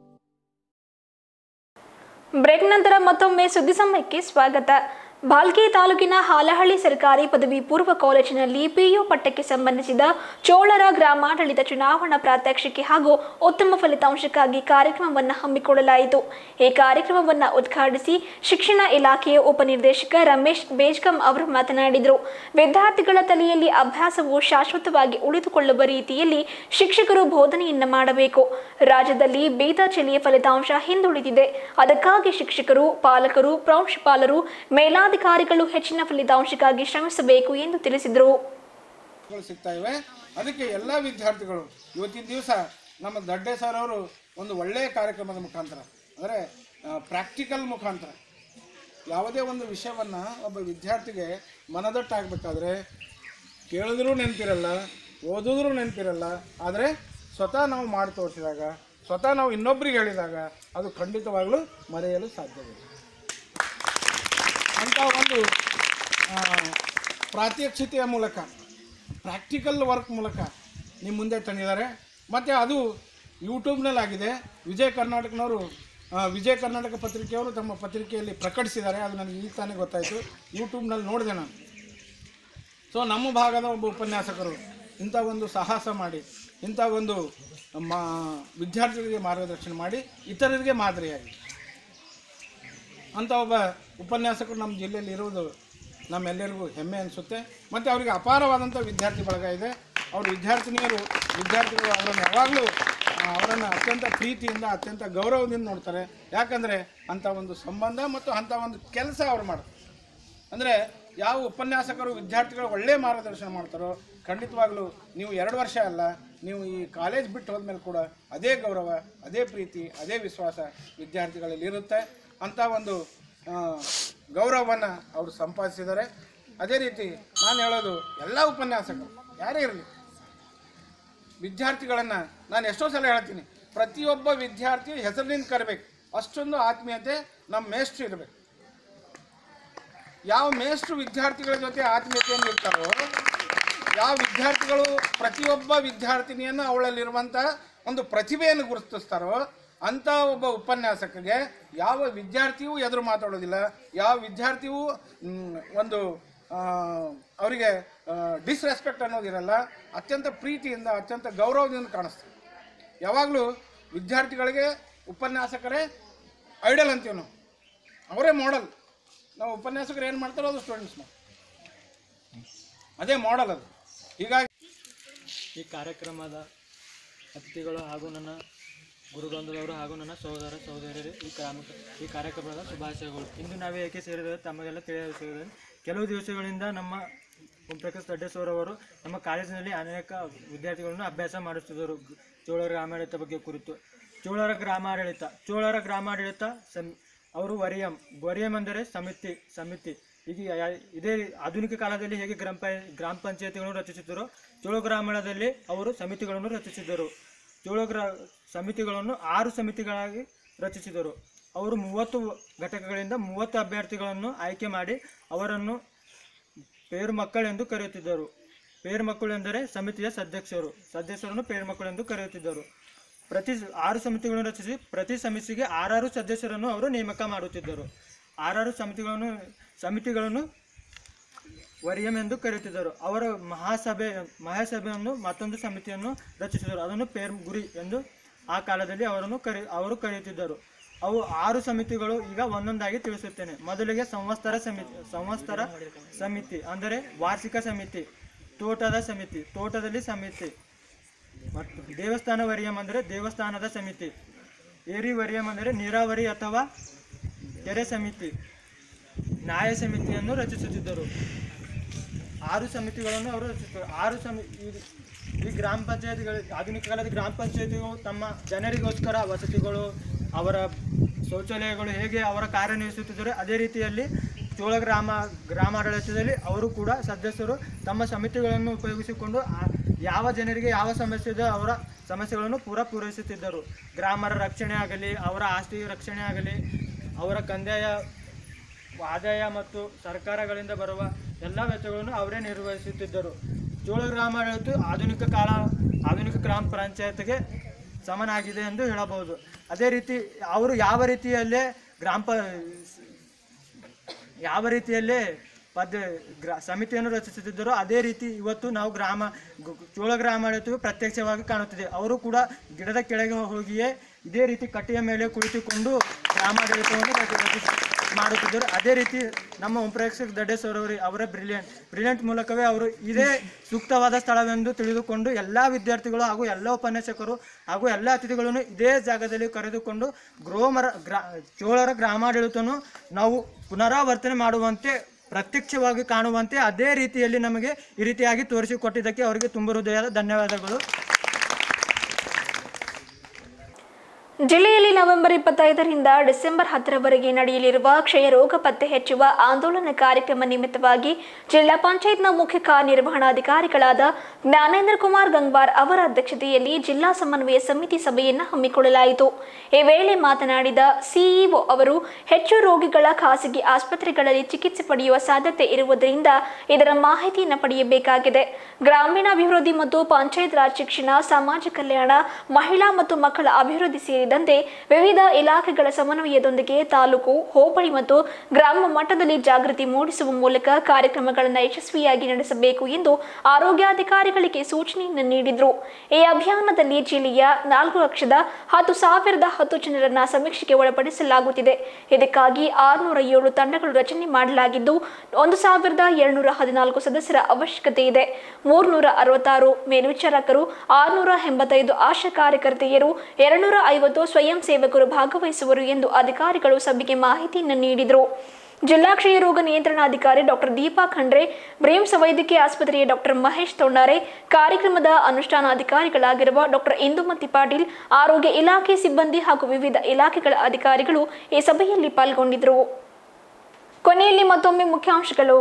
break ನಂತರ ಮತ್ತೊಮ್ಮೆ ಸುದ್ದಿ ಸಮಯಕ್ಕೆ ಸ್ವಾಗತ ಬಾಲ್ಕಿ ತಾಲೂಕಿನ ಹಾಲಹಳ್ಳಿ ಸರ್ಕಾರಿ ಪದವಿ ಪೂರ್ವ ಕಾಲೇಜಿನಲ್ಲಿ ಪಿಯು ಪಟ್ಟಕ್ಕೆ ಸಂಬಂಧಿಸಿದ ಚೋಳರ ಗ್ರಾಮಾಡಳಿತ ಚುನಾವಣಾ ಪ್ರಾತ್ಯಕ್ಷಿಕೆ ಹಾಗೂ ಉತ್ತಮ ಫಲಿತಾಂಶಕ್ಕಾಗಿ ಕಾರ್ಯಕ್ರಮವನ್ನು ಹಮ್ಮಿಕೊಳ್ಳಲಾಯಿತು ಈ ಕಾರ್ಯಕ್ರಮವನ್ನು ಉದ್ಘಾಟಿಸಿ ಶಿಕ್ಷಣ ಇಲಾಖೆಯ ಉಪನಿರ್ದೇಶಕ ರಮೇಶ್ ಬೇಜ್ಕಂ ಅವರು ಮಾತನಾಡಿದರು ವಿದ್ಯಾರ್ಥಿಗಳ ತಲೆಯಲ್ಲಿ ಅಭ್ಯಾಸವು ಶಾಶ್ವತವಾಗಿ ಉಳಿದುಕೊಳ್ಳುವ ರೀತಿಯಲ್ಲಿ ಶಿಕ್ಷಕರು ಬೋಧನೆಯನ್ನ ಮಾಡಬೇಕು ರಾಜ್ಯದಲ್ಲಿ ಬೀದ ಚಲಿಯ ಫಲಿತಾಂಶ ಹಿಂದುಳಿದಿದೆ ಅದಕ್ಕಾಗಿ ಶಿಕ್ಷಕರು ಪಾಲಕರು ಪ್ರಾಂಶುಪಾಲರು ಮೇಲಾಧಿಕಾರಿಗಳು ಹೆಚ್ಚಿನ ಫಲಿತಾಂಶಕ್ಕಾಗಿ ಶ್ರಮಿಸಬೇಕು ಎಂದು ತಿಳಿಸಿದರು ಸಿಗ್ತಾ ಇವೆ ಅದಕ್ಕೆ ಎಲ್ಲ ವಿದ್ಯಾರ್ಥಿಗಳು ಇವತ್ತಿನ ದಿವಸ ನಮ್ಮ ದಡ್ಡೆ ಸರ್ ಅವರು ಒಂದು ಒಳ್ಳೆಯ ಕಾರ್ಯಕ್ರಮದ ಮುಖಾಂತರ ಅಂದರೆ ಪ್ರಾಕ್ಟಿಕಲ್ ಮುಖಾಂತರ ಯಾವುದೇ ಒಂದು ವಿಷಯವನ್ನು ಒಬ್ಬ ವಿದ್ಯಾರ್ಥಿಗೆ ಮನದಟ್ಟಾಗಬೇಕಾದ್ರೆ ಕೇಳಿದ್ರೂ ನೆನಪಿರಲ್ಲ ಓದಿದ್ರೂ ನೆನಪಿರಲ್ಲ ಆದರೆ ಸ್ವತಃ ನಾವು ಮಾಡಿ ತೋರಿಸಿದಾಗ ಸ್ವತಃ ನಾವು ಇನ್ನೊಬ್ಬರಿಗೆ ಹೇಳಿದಾಗ ಅದು ಖಂಡಿತವಾಗಲೂ ಮರೆಯಲು ಸಾಧ್ಯವಿಲ್ಲ ಅಂಥ ಒಂದು ಆ, ಪ್ರಾತ್ಯಕ್ಷಿತೆಯ ಮೂಲಕ ಪ್ರಾಕ್ಟಿಕಲ್ ವರ್ಕ್ ಮೂಲಕ ನಿಮ್ಮ ಮುಂದೆ ತಂದಿದ್ದಾರೆ ಮತ್ತು ಅದು ಯೂಟ್ಯೂಬ್ನಲ್ಲಿ ಆಗಿದೆ ವಿಜಯ ಕರ್ನಾಟಕನವರು ಆ, ವಿಜಯ ಕರ್ನಾಟಕ ಪತ್ರಿಕೆಯವರು ತಮ್ಮ ಪತ್ರಿಕೆಯಲ್ಲಿ ಪ್ರಕಟಿಸಿದ್ದಾರೆ ಅದು ನನಗೆ ಈಗ ತಾನೇ ಗೊತ್ತಾಯಿತು ಯೂಟ್ಯೂಬ್ನಲ್ಲಿ ನೋಡಿದೆ ನಾನು ಸೊ ನಮ್ಮ ಭಾಗದ ಒಬ್ಬ ಉಪನ್ಯಾಸಕರು ಇಂಥ ಒಂದು ಸಾಹಸ ಮಾಡಿ ಇಂಥ ಒಂದು ಮಾ ವಿದ್ಯಾರ್ಥಿಗಳಿಗೆ ಮಾರ್ಗದರ್ಶನ ಮಾಡಿ ಇತರರಿಗೆ ಮಾದರಿಯಾಗಿ ಅಂಥ ಒಬ್ಬ ಉಪನ್ಯಾಸಕರು ನಮ್ಮ ಜಿಲ್ಲೆಯಲ್ಲಿ ಇರುವುದು ನಮ್ಮೆಲ್ಲರಿಗೂ ಹೆಮ್ಮೆ ಅನಿಸುತ್ತೆ ಮತ್ತು ಅವರಿಗೆ ಅಪಾರವಾದಂಥ ವಿದ್ಯಾರ್ಥಿ ಬಳಗ ಇದೆ ಅವ್ರ ವಿದ್ಯಾರ್ಥಿನಿಯರು ವಿದ್ಯಾರ್ಥಿಗಳು ಅವರನ್ನು ಯಾವಾಗಲೂ ಅವರನ್ನು ಅತ್ಯಂತ ಪ್ರೀತಿಯಿಂದ ಅತ್ಯಂತ ಗೌರವದಿಂದ ನೋಡ್ತಾರೆ ಯಾಕಂದರೆ ಅಂಥ ಒಂದು ಸಂಬಂಧ ಮತ್ತು ಅಂಥ ಒಂದು ಕೆಲಸ ಅವ್ರು ಮಾಡ್ತಾರೆ ಅಂದರೆ ಯಾವ ಉಪನ್ಯಾಸಕರು ವಿದ್ಯಾರ್ಥಿಗಳು ಒಳ್ಳೆಯ ಮಾರ್ಗದರ್ಶನ ಮಾಡ್ತಾರೋ ಖಂಡಿತವಾಗ್ಲೂ ನೀವು ಎರಡು ವರ್ಷ ಅಲ್ಲ ನೀವು ಈ ಕಾಲೇಜ್ ಬಿಟ್ಟು ಹೋದ್ಮೇಲೆ ಕೂಡ ಅದೇ ಗೌರವ ಅದೇ ಪ್ರೀತಿ ಅದೇ ವಿಶ್ವಾಸ ವಿದ್ಯಾರ್ಥಿಗಳಲ್ಲಿ ಇರುತ್ತೆ ಅಂಥ ಒಂದು ಗೌರವವನ್ನು ಅವರು ಸಂಪಾದಿಸಿದ್ದಾರೆ ಅದೇ ರೀತಿ ನಾನು ಹೇಳೋದು ಎಲ್ಲ ಉಪನ್ಯಾಸಕರು ಯಾರೇ ಇರಲಿ ವಿದ್ಯಾರ್ಥಿಗಳನ್ನು ನಾನು ಎಷ್ಟೋ ಸಲ ಹೇಳ್ತೀನಿ ಪ್ರತಿಯೊಬ್ಬ ವಿದ್ಯಾರ್ಥಿ ಹೆಸರಿನಿಂದ ಕರಿಬೇಕು ಅಷ್ಟೊಂದು ಆತ್ಮೀಯತೆ ನಮ್ಮ ಮೇಷ್ಟ್ರು ಇರಬೇಕು ಯಾವ ಮೇಷ್ಟ್ರು ವಿದ್ಯಾರ್ಥಿಗಳ ಜೊತೆ ಆತ್ಮೀಯತೆಯನ್ನು ಇರ್ತಾರೋ ಯಾವ ವಿದ್ಯಾರ್ಥಿಗಳು ಪ್ರತಿಯೊಬ್ಬ ವಿದ್ಯಾರ್ಥಿನಿಯನ್ನು ಅವಳಲ್ಲಿರುವಂಥ ಒಂದು ಪ್ರತಿಭೆಯನ್ನು ಗುರುತಿಸ್ತಾರೋ ಅಂಥ ಒಬ್ಬ ಉಪನ್ಯಾಸಕಗೆ ಯಾವ ವಿದ್ಯಾರ್ಥಿಯೂ ಎದುರು ಮಾತಾಡೋದಿಲ್ಲ ಯಾವ ವಿದ್ಯಾರ್ಥಿಯೂ ಮ್, ಒಂದು ಆ, ಅವರಿಗೆ ಡಿಸ್ರೆಸ್ಪೆಕ್ಟ್ ಅನ್ನೋದಿರಲ್ಲ ಅತ್ಯಂತ ಪ್ರೀತಿಯಿಂದ ಅತ್ಯಂತ ಗೌರವದಿಂದ ಕಾಣಿಸ್ತಾರೆ ಯಾವಾಗಲೂ ವಿದ್ಯಾರ್ಥಿಗಳಿಗೆ ಉಪನ್ಯಾಸಕರೇ ಐಡಲ್ ಅಂತೀವಿ ನಾವು ಅವರೇ ಮಾಡಲ್ ನಾವು ಉಪನ್ಯಾಸಕರು ಏನು ಮಾಡ್ತಾರೋ ಅದು ಸ್ಟೂಡೆಂಟ್ಸ್ ಅದೇ ಮಾಡಲ್ ಅದು ಹೀಗಾಗಿ ಈ ಕಾರ್ಯಕ್ರಮದ ಅತಿಥಿಗಳು ಹಾಗೂ ನನ್ನ ಗುರುಬಂಧುವರು ಹಾಗೂ ನನ್ನ ಸಹೋದರ ಸಹೋದರಿಯರು ಈ ಕ್ರಮ ಈ ಕಾರ್ಯಕ್ರಮದ ಶುಭಾಶಯಗಳು ಇಂದು ನಾವೇ ಏಕೆ ಸೇರಿದರೆ ತಮಗೆಲ್ಲ ತಿಳಿಸಿದರೆ ಕೆಲವು ದಿವಸಗಳಿಂದ ನಮ್ಮ ಓಂಪ್ರಕಾಶ್ ದಡ್ಡೇಶ್ವರ ಅವರು ನಮ್ಮ ಕಾಲೇಜಿನಲ್ಲಿ ಅನೇಕ ವಿದ್ಯಾರ್ಥಿಗಳನ್ನು ಅಭ್ಯಾಸ ಮಾಡಿಸುತ್ತಿದ್ದರು ಚೋಳರ ಗ್ರಾಮಾಡಳಿತ ಬಗ್ಗೆ ಕುರಿತು ಚೋಳರ ಗ್ರಾಮಾಡಳಿತ ಚೋಳರ ಗ್ರಾಮಾಡಳಿತ ಸಂ ಅವರು ವರಿಯಂ ವರಿಯಂ ಅಂದರೆ ಸಮಿತಿ ಸಮಿತಿ ಈಗ ಯಾ- ಇದೇ ಆಧುನಿಕ ಕಾಲದಲ್ಲಿ ಹೇಗೆ ಗ್ರಾಮ ಪಂ ಗ್ರಾಮ ಪಂಚಾಯತಿಗಳನ್ನು ರಚಿಸಿದ್ದರೋ ಚೋಳ ಗ್ರಾಮೀಣದಲ್ಲಿ ಅವರು ಸಮಿತಿಗಳನ್ನು ರಚಿಸಿದ್ದರು ಚೋಳ ಗ್ರಾ ಸಮಿತಿಗಳನ್ನು ಆರು ಸಮಿತಿಗಳಾಗಿ ರಚಿಸಿದರು ಅವರು ಮೂವತ್ತು ಘಟಕಗಳಿಂದ ಮೂವತ್ತು ಅಭ್ಯರ್ಥಿಗಳನ್ನು ಆಯ್ಕೆ ಮಾಡಿ ಅವರನ್ನು ಪೇರು ಮಕ್ಕಳೆಂದು ಕರೆಯುತ್ತಿದ್ದರು ಪೇರು ಮಕ್ಕಳು ಎಂದರೆ ಸಮಿತಿಯ ಸದಸ್ಯರು ಸದಸ್ಯರನ್ನು ಪೇರು ಮಕ್ಕಳು ಎಂದು ಕರೆಯುತ್ತಿದ್ದರು ಪ್ರತಿ ಆರು ಸಮಿತಿಗಳನ್ನು ರಚಿಸಿ ಪ್ರತಿ ಸಮಿತಿಗೆ ಆರಾರು ಸದಸ್ಯರನ್ನು ಅವರು ನೇಮಕ ಮಾಡುತ್ತಿದ್ದರು ಆರಾರು ಸಮಿತಿಗಳನ್ನು ಸಮಿತಿಗಳನ್ನು ವರಿಯಂ ಎಂದು ಕರೆಯುತ್ತಿದ್ದರು ಅವರ ಮಹಾಸಭೆ ಮಹಾಸಭೆಯನ್ನು ಮತ್ತೊಂದು ಸಮಿತಿಯನ್ನು ರಚಿಸಿದರು ಅದನ್ನು ಪೇರ್ ಗುರಿ ಎಂದು ಆ ಕಾಲದಲ್ಲಿ ಅವರನ್ನು ಕರೆ ಅವರು ಕರೆಯುತ್ತಿದ್ದರು ಅವು ಆರು ಸಮಿತಿಗಳು ಈಗ ಒಂದೊಂದಾಗಿ ತಿಳಿಸುತ್ತೇನೆ ಮೊದಲಿಗೆ ಸಂವತ್ಸರ ಸಮಿತಿ ಸಂವತ್ಸರ ಸಮಿತಿ ಅಂದರೆ ವಾರ್ಷಿಕ ಸಮಿತಿ ತೋಟದ ಸಮಿತಿ ತೋಟದಲ್ಲಿ ಸಮಿತಿ ಮತ್ತು ದೇವಸ್ಥಾನ ವರಿಯಂ ಅಂದರೆ ದೇವಸ್ಥಾನದ ಸಮಿತಿ ಏರಿ ವರಿಯಂ ಅಂದರೆ ನೀರಾವರಿ ಅಥವಾ ಕೆರೆ ಸಮಿತಿ ನ್ಯಾಯ ಸಮಿತಿಯನ್ನು ರಚಿಸುತ್ತಿದ್ದರು ಆರು ಸಮಿತಿಗಳನ್ನು ಅವರು ರಚಿಸಿದರು ಆರು ಸಮಿ ಈ- ಈ ಗ್ರಾಮ ಪಂಚಾಯತಿಗಳು ಆಧುನಿಕ ಕಾಲದ ಗ್ರಾಮ ಪಂಚಾಯತಿಗಳು ತಮ್ಮ ಜನರಿಗೋಸ್ಕರ ವಸತಿಗಳು ಅವರ ಶೌಚಾಲಯಗಳು ಹೇಗೆ ಅವರ ಕಾರ್ಯನಿರ್ವಹಿಸುತ್ತಿದ್ದರು ಅದೇ ರೀತಿಯಲ್ಲಿ ಚೋಳ ಗ್ರಾಮ ಗ್ರಾಮಾಡಳಿತದಲ್ಲಿ ಅವರು ಕೂಡ ಸದಸ್ಯರು ತಮ್ಮ ಸಮಿತಿಗಳನ್ನು ಉಪಯೋಗಿಸಿಕೊಂಡು ಆ- ಯಾವ ಜನರಿಗೆ ಯಾವ ಸಮಸ್ಯೆ ಇದೆ ಅವರ ಸಮಸ್ಯೆಗಳನ್ನು ಪೂರ ಪೂರೈಸುತ್ತಿದ್ದರು ಗ್ರಾಮರ ರಕ್ಷಣೆ ಆಗಲಿ ಅವರ ಆಸ್ತಿ ರಕ್ಷಣೆ ಆಗಲಿ ಅವರ ಕಂದಾಯ ಆದಾಯ ಮತ್ತು ಸರ್ಕಾರಗಳಿಂದ ಬರುವ ಎಲ್ಲ ವೆಚ್ಚಗಳನ್ನು ಅವರೇ ನಿರ್ವಹಿಸುತ್ತಿದ್ದರು ಚೋಳ ಗ್ರಾಮಾಡಳಿತ ಆಧುನಿಕ ಕಾಲ ಆಧುನಿಕ ಗ್ರಾಮ ಪಂಚಾಯತ್ಗೆ ಸಮನಾಗಿದೆ ಎಂದು ಹೇಳಬಹುದು ಅದೇ ರೀತಿ ಅವರು ಯಾವ ರೀತಿಯಲ್ಲೇ ಗ್ರಾಮ ಪ ಯಾವ ರೀತಿಯಲ್ಲೇ ಪದ್ಯ ಗ್ರಾ ಸಮಿತಿಯನ್ನು ರಚಿಸುತ್ತಿದ್ದರೋ ಅದೇ ರೀತಿ ಇವತ್ತು ನಾವು ಗ್ರಾಮ ಗು- ಚೋಳ ಗ್ರಾಮಾಡಳಿತವು ಪ್ರತ್ಯಕ್ಷವಾಗಿ ಕಾಣುತ್ತಿದೆ ಅವರು ಕೂಡ ಗಿಡದ ಕೆಳಗೆ ಹೋಗಿಯೇ ಇದೇ ರೀತಿ ಕಟ್ಟೆಯ ಮೇಲೆ ಕುಳಿತುಕೊಂಡು ಗ್ರಾಮಾಡಳಿತವನ್ನು ರಚ- ರಚಿಸಿ ಮಾಡುತ್ತಿದ್ದರು ಅದೇ ರೀತಿ ನಮ್ಮ ಓಂಪ್ರೇಕ್ಷಕ ದಡ್ಡೇಶ್ವರ ಅವರು ಅವರ ಬ್ರಿಲಿಯಂಟ್ ಬ್ರಿಲಿಯಂಟ್ ಮೂಲಕವೇ ಅವರು ಇದೇ ಸೂಕ್ತವಾದ ಸ್ಥಳವೆಂದು ತಿಳಿದುಕೊಂಡು ಎಲ್ಲ ವಿದ್ಯಾರ್ಥಿಗಳು ಹಾಗೂ ಎಲ್ಲ ಉಪನ್ಯಾಸಕರು ಹಾಗೂ ಎಲ್ಲ ಅತಿಥಿಗಳನ್ನು ಇದೇ ಜಾಗದಲ್ಲಿ ಕರೆದುಕೊಂಡು ಗ್ರೋಮರ ಗ್ರಾ ಚೋಳರ ಗ್ರಾಮಾಡಳಿತವನ್ನು ನಾವು ಪುನರಾವರ್ತನೆ ಮಾಡುವಂತೆ ಪ್ರತ್ಯಕ್ಷವಾಗಿ ಕಾಣುವಂತೆ ಅದೇ ರೀತಿಯಲ್ಲಿ ನಮಗೆ ಈ ರೀತಿಯಾಗಿ ತೋರಿಸಿಕೊಟ್ಟಿದ್ದಕ್ಕೆ ಅವರಿಗೆ ತುಂಬ ಹೃದಯದ ಧನ್ಯವಾದಗಳು ಜಿಲ್ಲೆಯಲ್ಲಿ ನವೆಂಬರ್ ಇಪ್ಪತ್ತೈದರಿಂದ ಡಿಸೆಂಬರ್ ಹತ್ತರವರೆಗೆ ನಡೆಯಲಿರುವ ಕ್ಷಯ ರೋಗ ಪತ್ತೆ ಹಚ್ಚುವ ಆಂದೋಲನ ಕಾರ್ಯಕ್ರಮ ನಿಮಿತ್ತವಾಗಿ ಜಿಲ್ಲಾ ಪಂಚಾಯತ್ನ ಮುಖ್ಯ ಕಾರ್ಯನಿರ್ವಹಣಾಧಿಕಾರಿಗಳಾದ ಜ್ಞಾನೇಂದ್ರ ಕುಮಾರ್ ಗಂಗ್ವಾರ್ ಅವರ ಅಧ್ಯಕ್ಷತೆಯಲ್ಲಿ ಜಿಲ್ಲಾ ಸಮನ್ವಯ ಸಮಿತಿ ಸಭೆಯನ್ನು ಹಮ್ಮಿಕೊಳ್ಳಲಾಯಿತು ಈ ವೇಳೆ ಮಾತನಾಡಿದ ಸಿಇಒ ಅವರು ಹೆಚ್ಚು ರೋಗಿಗಳ ಖಾಸಗಿ ಆಸ್ಪತ್ರೆಗಳಲ್ಲಿ ಚಿಕಿತ್ಸೆ ಪಡೆಯುವ ಸಾಧ್ಯತೆ ಇರುವುದರಿಂದ ಇದರ ಮಾಹಿತಿಯನ್ನು ಪಡೆಯಬೇಕಾಗಿದೆ ಗ್ರಾಮೀಣಾಭಿವೃದ್ಧಿ ಮತ್ತು ಪಂಚಾಯತ್ ರಾಜ್ ಶಿಕ್ಷಣ ಸಮಾಜ ಕಲ್ಯಾಣ ಮಹಿಳಾ ಮತ್ತು ಮಕ್ಕಳ ಅಭಿವೃದ್ಧಿ ಸೇರಿದಂತೆ ವಿವಿಧ ಇಲಾಖೆಗಳ ಸಮನ್ವಯದೊಂದಿಗೆ ತಾಲೂಕು ಹೋಬಳಿ ಮತ್ತು ಗ್ರಾಮ ಮಟ್ಟದಲ್ಲಿ ಜಾಗೃತಿ ಮೂಡಿಸುವ ಮೂಲಕ ಕಾರ್ಯಕ್ರಮಗಳನ್ನು ಯಶಸ್ವಿಯಾಗಿ ನಡೆಸಬೇಕು ಎಂದು ಆರೋಗ್ಯಾಧಿಕಾರಿಗಳಿಗೆ ಸೂಚನೆಯನ್ನು ನೀಡಿದರು ಈ ಅಭಿಯಾನದಲ್ಲಿ ಜಿಲ್ಲೆಯ ನಾಲ್ಕು ಲಕ್ಷದ ಹತ್ತು ಸಾವಿರದ ಹತ್ತು ಜನರನ್ನ ಸಮೀಕ್ಷೆಗೆ ಒಳಪಡಿಸಲಾಗುತ್ತಿದೆ ಇದಕ್ಕಾಗಿ ಆರುನೂರ ಏಳು ತಂಡಗಳು ರಚನೆ ಮಾಡಲಾಗಿದ್ದು ಒಂದು ಸಾವಿರದ ಏಳ್ನೂರ ಹದಿನಾಲ್ಕು ಸದಸ್ಯರ ಅವಶ್ಯಕತೆ ಇದೆ ಮೂರ್ನೂರ ಅರವತ್ತಾರು ಮೇಲ್ವಿಚಾರಕರು ಆರುನೂರ ಎಂಬತ್ತೈದು ಆಶಾ ಕಾರ್ಯಕರ್ತೆಯರು ಎರಡ್ನೂರ ಐವತ್ತು ಸ್ವಯಂ ಸೇವಕರು ಭಾಗವಹಿಸುವರು ಎಂದು ಅಧಿಕಾರಿಗಳು ಸಭೆಗೆ ಮಾಹಿತಿಯನ್ನು ನೀಡಿದರು ಜಿಲ್ಲಾ ಕ್ಷಯ ರೋಗ ನಿಯಂತ್ರಣಾಧಿಕಾರಿ ಡಾಕ್ಟರ್ ದೀಪಾ ಖಂಡ್ರೆ ಬ್ರೇಮ್ಸ್ ವೈದ್ಯಕೀಯ ಆಸ್ಪತ್ರೆಯ ಡಾಕ್ಟರ್ ಮಹೇಶ್ ತೊಂಡಾರೆ ಕಾರ್ಯಕ್ರಮದ ಅನುಷ್ಠಾನಾಧಿಕಾರಿಗಳಾಗಿರುವ ಡಾಕ್ಟರ್ ಇಂದುಮತಿ ಪಾಟೀಲ್ ಆರೋಗ್ಯ ಇಲಾಖೆ ಸಿಬ್ಬಂದಿ ಹಾಗೂ ವಿವಿಧ ಇಲಾಖೆಗಳ ಅಧಿಕಾರಿಗಳು ಈ ಸಭೆಯಲ್ಲಿ ಪಾಲ್ಗೊಂಡಿದ್ದರು ಕೊನೆಯಲ್ಲಿ ಮತ್ತೊಮ್ಮೆ ಮುಖ್ಯಾಂಶಗಳು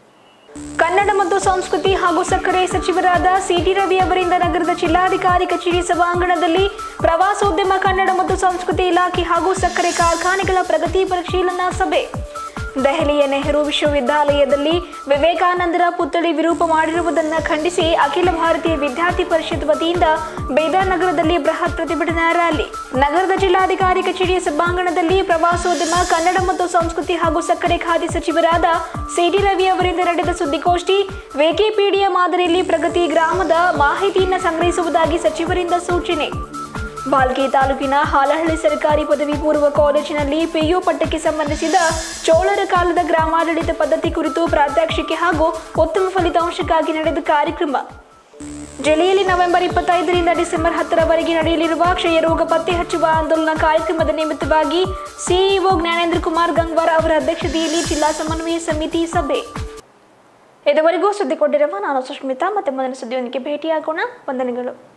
ಕನ್ನಡ ಮತ್ತು ಸಂಸ್ಕೃತಿ ಹಾಗೂ ಸಕ್ಕರೆ ಸಚಿವರಾದ ಸಿಟಿ ರವಿ ಅವರಿಂದ ನಗರದ ಜಿಲ್ಲಾಧಿಕಾರಿ ಕಚೇರಿ ಸಭಾಂಗಣದಲ್ಲಿ ಪ್ರವಾಸೋದ್ಯಮ ಕನ್ನಡ ಮತ್ತು ಸಂಸ್ಕೃತಿ ಇಲಾಖೆ ಹಾಗೂ ಸಕ್ಕರೆ ಕಾರ್ಖಾನೆಗಳ ಪ್ರಗತಿ ಪರಿಶೀಲನಾ ಸಭೆ ದೆಹಲಿಯ ನೆಹರು ವಿಶ್ವವಿದ್ಯಾಲಯದಲ್ಲಿ ವಿವೇಕಾನಂದರ ಪುತ್ಥಳಿ ವಿರೂಪ ಮಾಡಿರುವುದನ್ನು ಖಂಡಿಸಿ ಅಖಿಲ ಭಾರತೀಯ ವಿದ್ಯಾರ್ಥಿ ಪರಿಷತ್ ವತಿಯಿಂದ ಬೇದಾರ್ ನಗರದಲ್ಲಿ ಬೃಹತ್ ಪ್ರತಿಭಟನಾ ರ್ಯಾಲಿ ನಗರದ ಜಿಲ್ಲಾಧಿಕಾರಿ ಕಚೇರಿಯ ಸಭಾಂಗಣದಲ್ಲಿ ಪ್ರವಾಸೋದ್ಯಮ ಕನ್ನಡ ಮತ್ತು ಸಂಸ್ಕೃತಿ ಹಾಗೂ ಸಕ್ಕರೆ ಖಾತೆ ಸಚಿವರಾದ ಸಿಟಿ ರವಿ ಅವರಿಂದ ನಡೆದ ಸುದ್ದಿಗೋಷ್ಠಿ ವಿಕಿಪೀಡಿಯಾ ಮಾದರಿಯಲ್ಲಿ ಪ್ರಗತಿ ಗ್ರಾಮದ ಮಾಹಿತಿಯನ್ನು ಸಂಗ್ರಹಿಸುವುದಾಗಿ ಸಚಿವರಿಂದ ಸೂಚನೆ ಬಾಲ್ಕಿ ತಾಲೂಕಿನ ಹಾಲಹಳ್ಳಿ ಸರ್ಕಾರಿ ಪದವಿ ಪೂರ್ವ ಕಾಲೇಜಿನಲ್ಲಿ ಪಿಯು ಪಟ್ಟಕ್ಕೆ ಸಂಬಂಧಿಸಿದ ಚೋಳರ ಕಾಲದ ಗ್ರಾಮಾಡಳಿತ ಪದ್ಧತಿ ಕುರಿತು ಪ್ರಾತ್ಯಕ್ಷಿಕೆ ಹಾಗೂ ಉತ್ತಮ ಫಲಿತಾಂಶಕ್ಕಾಗಿ ನಡೆದ ಕಾರ್ಯಕ್ರಮ ಜಿಲ್ಲೆಯಲ್ಲಿ ನವೆಂಬರ್ ಇಪ್ಪತ್ತೈದರಿಂದ ಡಿಸೆಂಬರ್ ಹತ್ತರವರೆಗೆ ನಡೆಯಲಿರುವ ಕ್ಷಯ ರೋಗ ಪತ್ತೆ ಹಚ್ಚುವ ಆಂದೋಲನ ಕಾರ್ಯಕ್ರಮದ ನಿಮಿತ್ತವಾಗಿ ಸಿಇಒ ಜ್ಞಾನೇಂದ್ರ ಕುಮಾರ್ ಗಂಗ್ವಾರ್ ಅವರ ಅಧ್ಯಕ್ಷತೆಯಲ್ಲಿ ಜಿಲ್ಲಾ ಸಮನ್ವಯ ಸಮಿತಿ ಸಭೆ ಇದುವರೆಗೂ ಸುದ್ದಿ ಕೊಟ್ಟಿರುವ ನಾನು ಸುಷ್ಮಿತಾ ಮತ್ತೆ ಮುಂದಿನ ಸುದ್ದಿಯೊಂದಿಗೆ ಭೇಟಿಯಾಗೋಣ ವಂದನೆಗಳು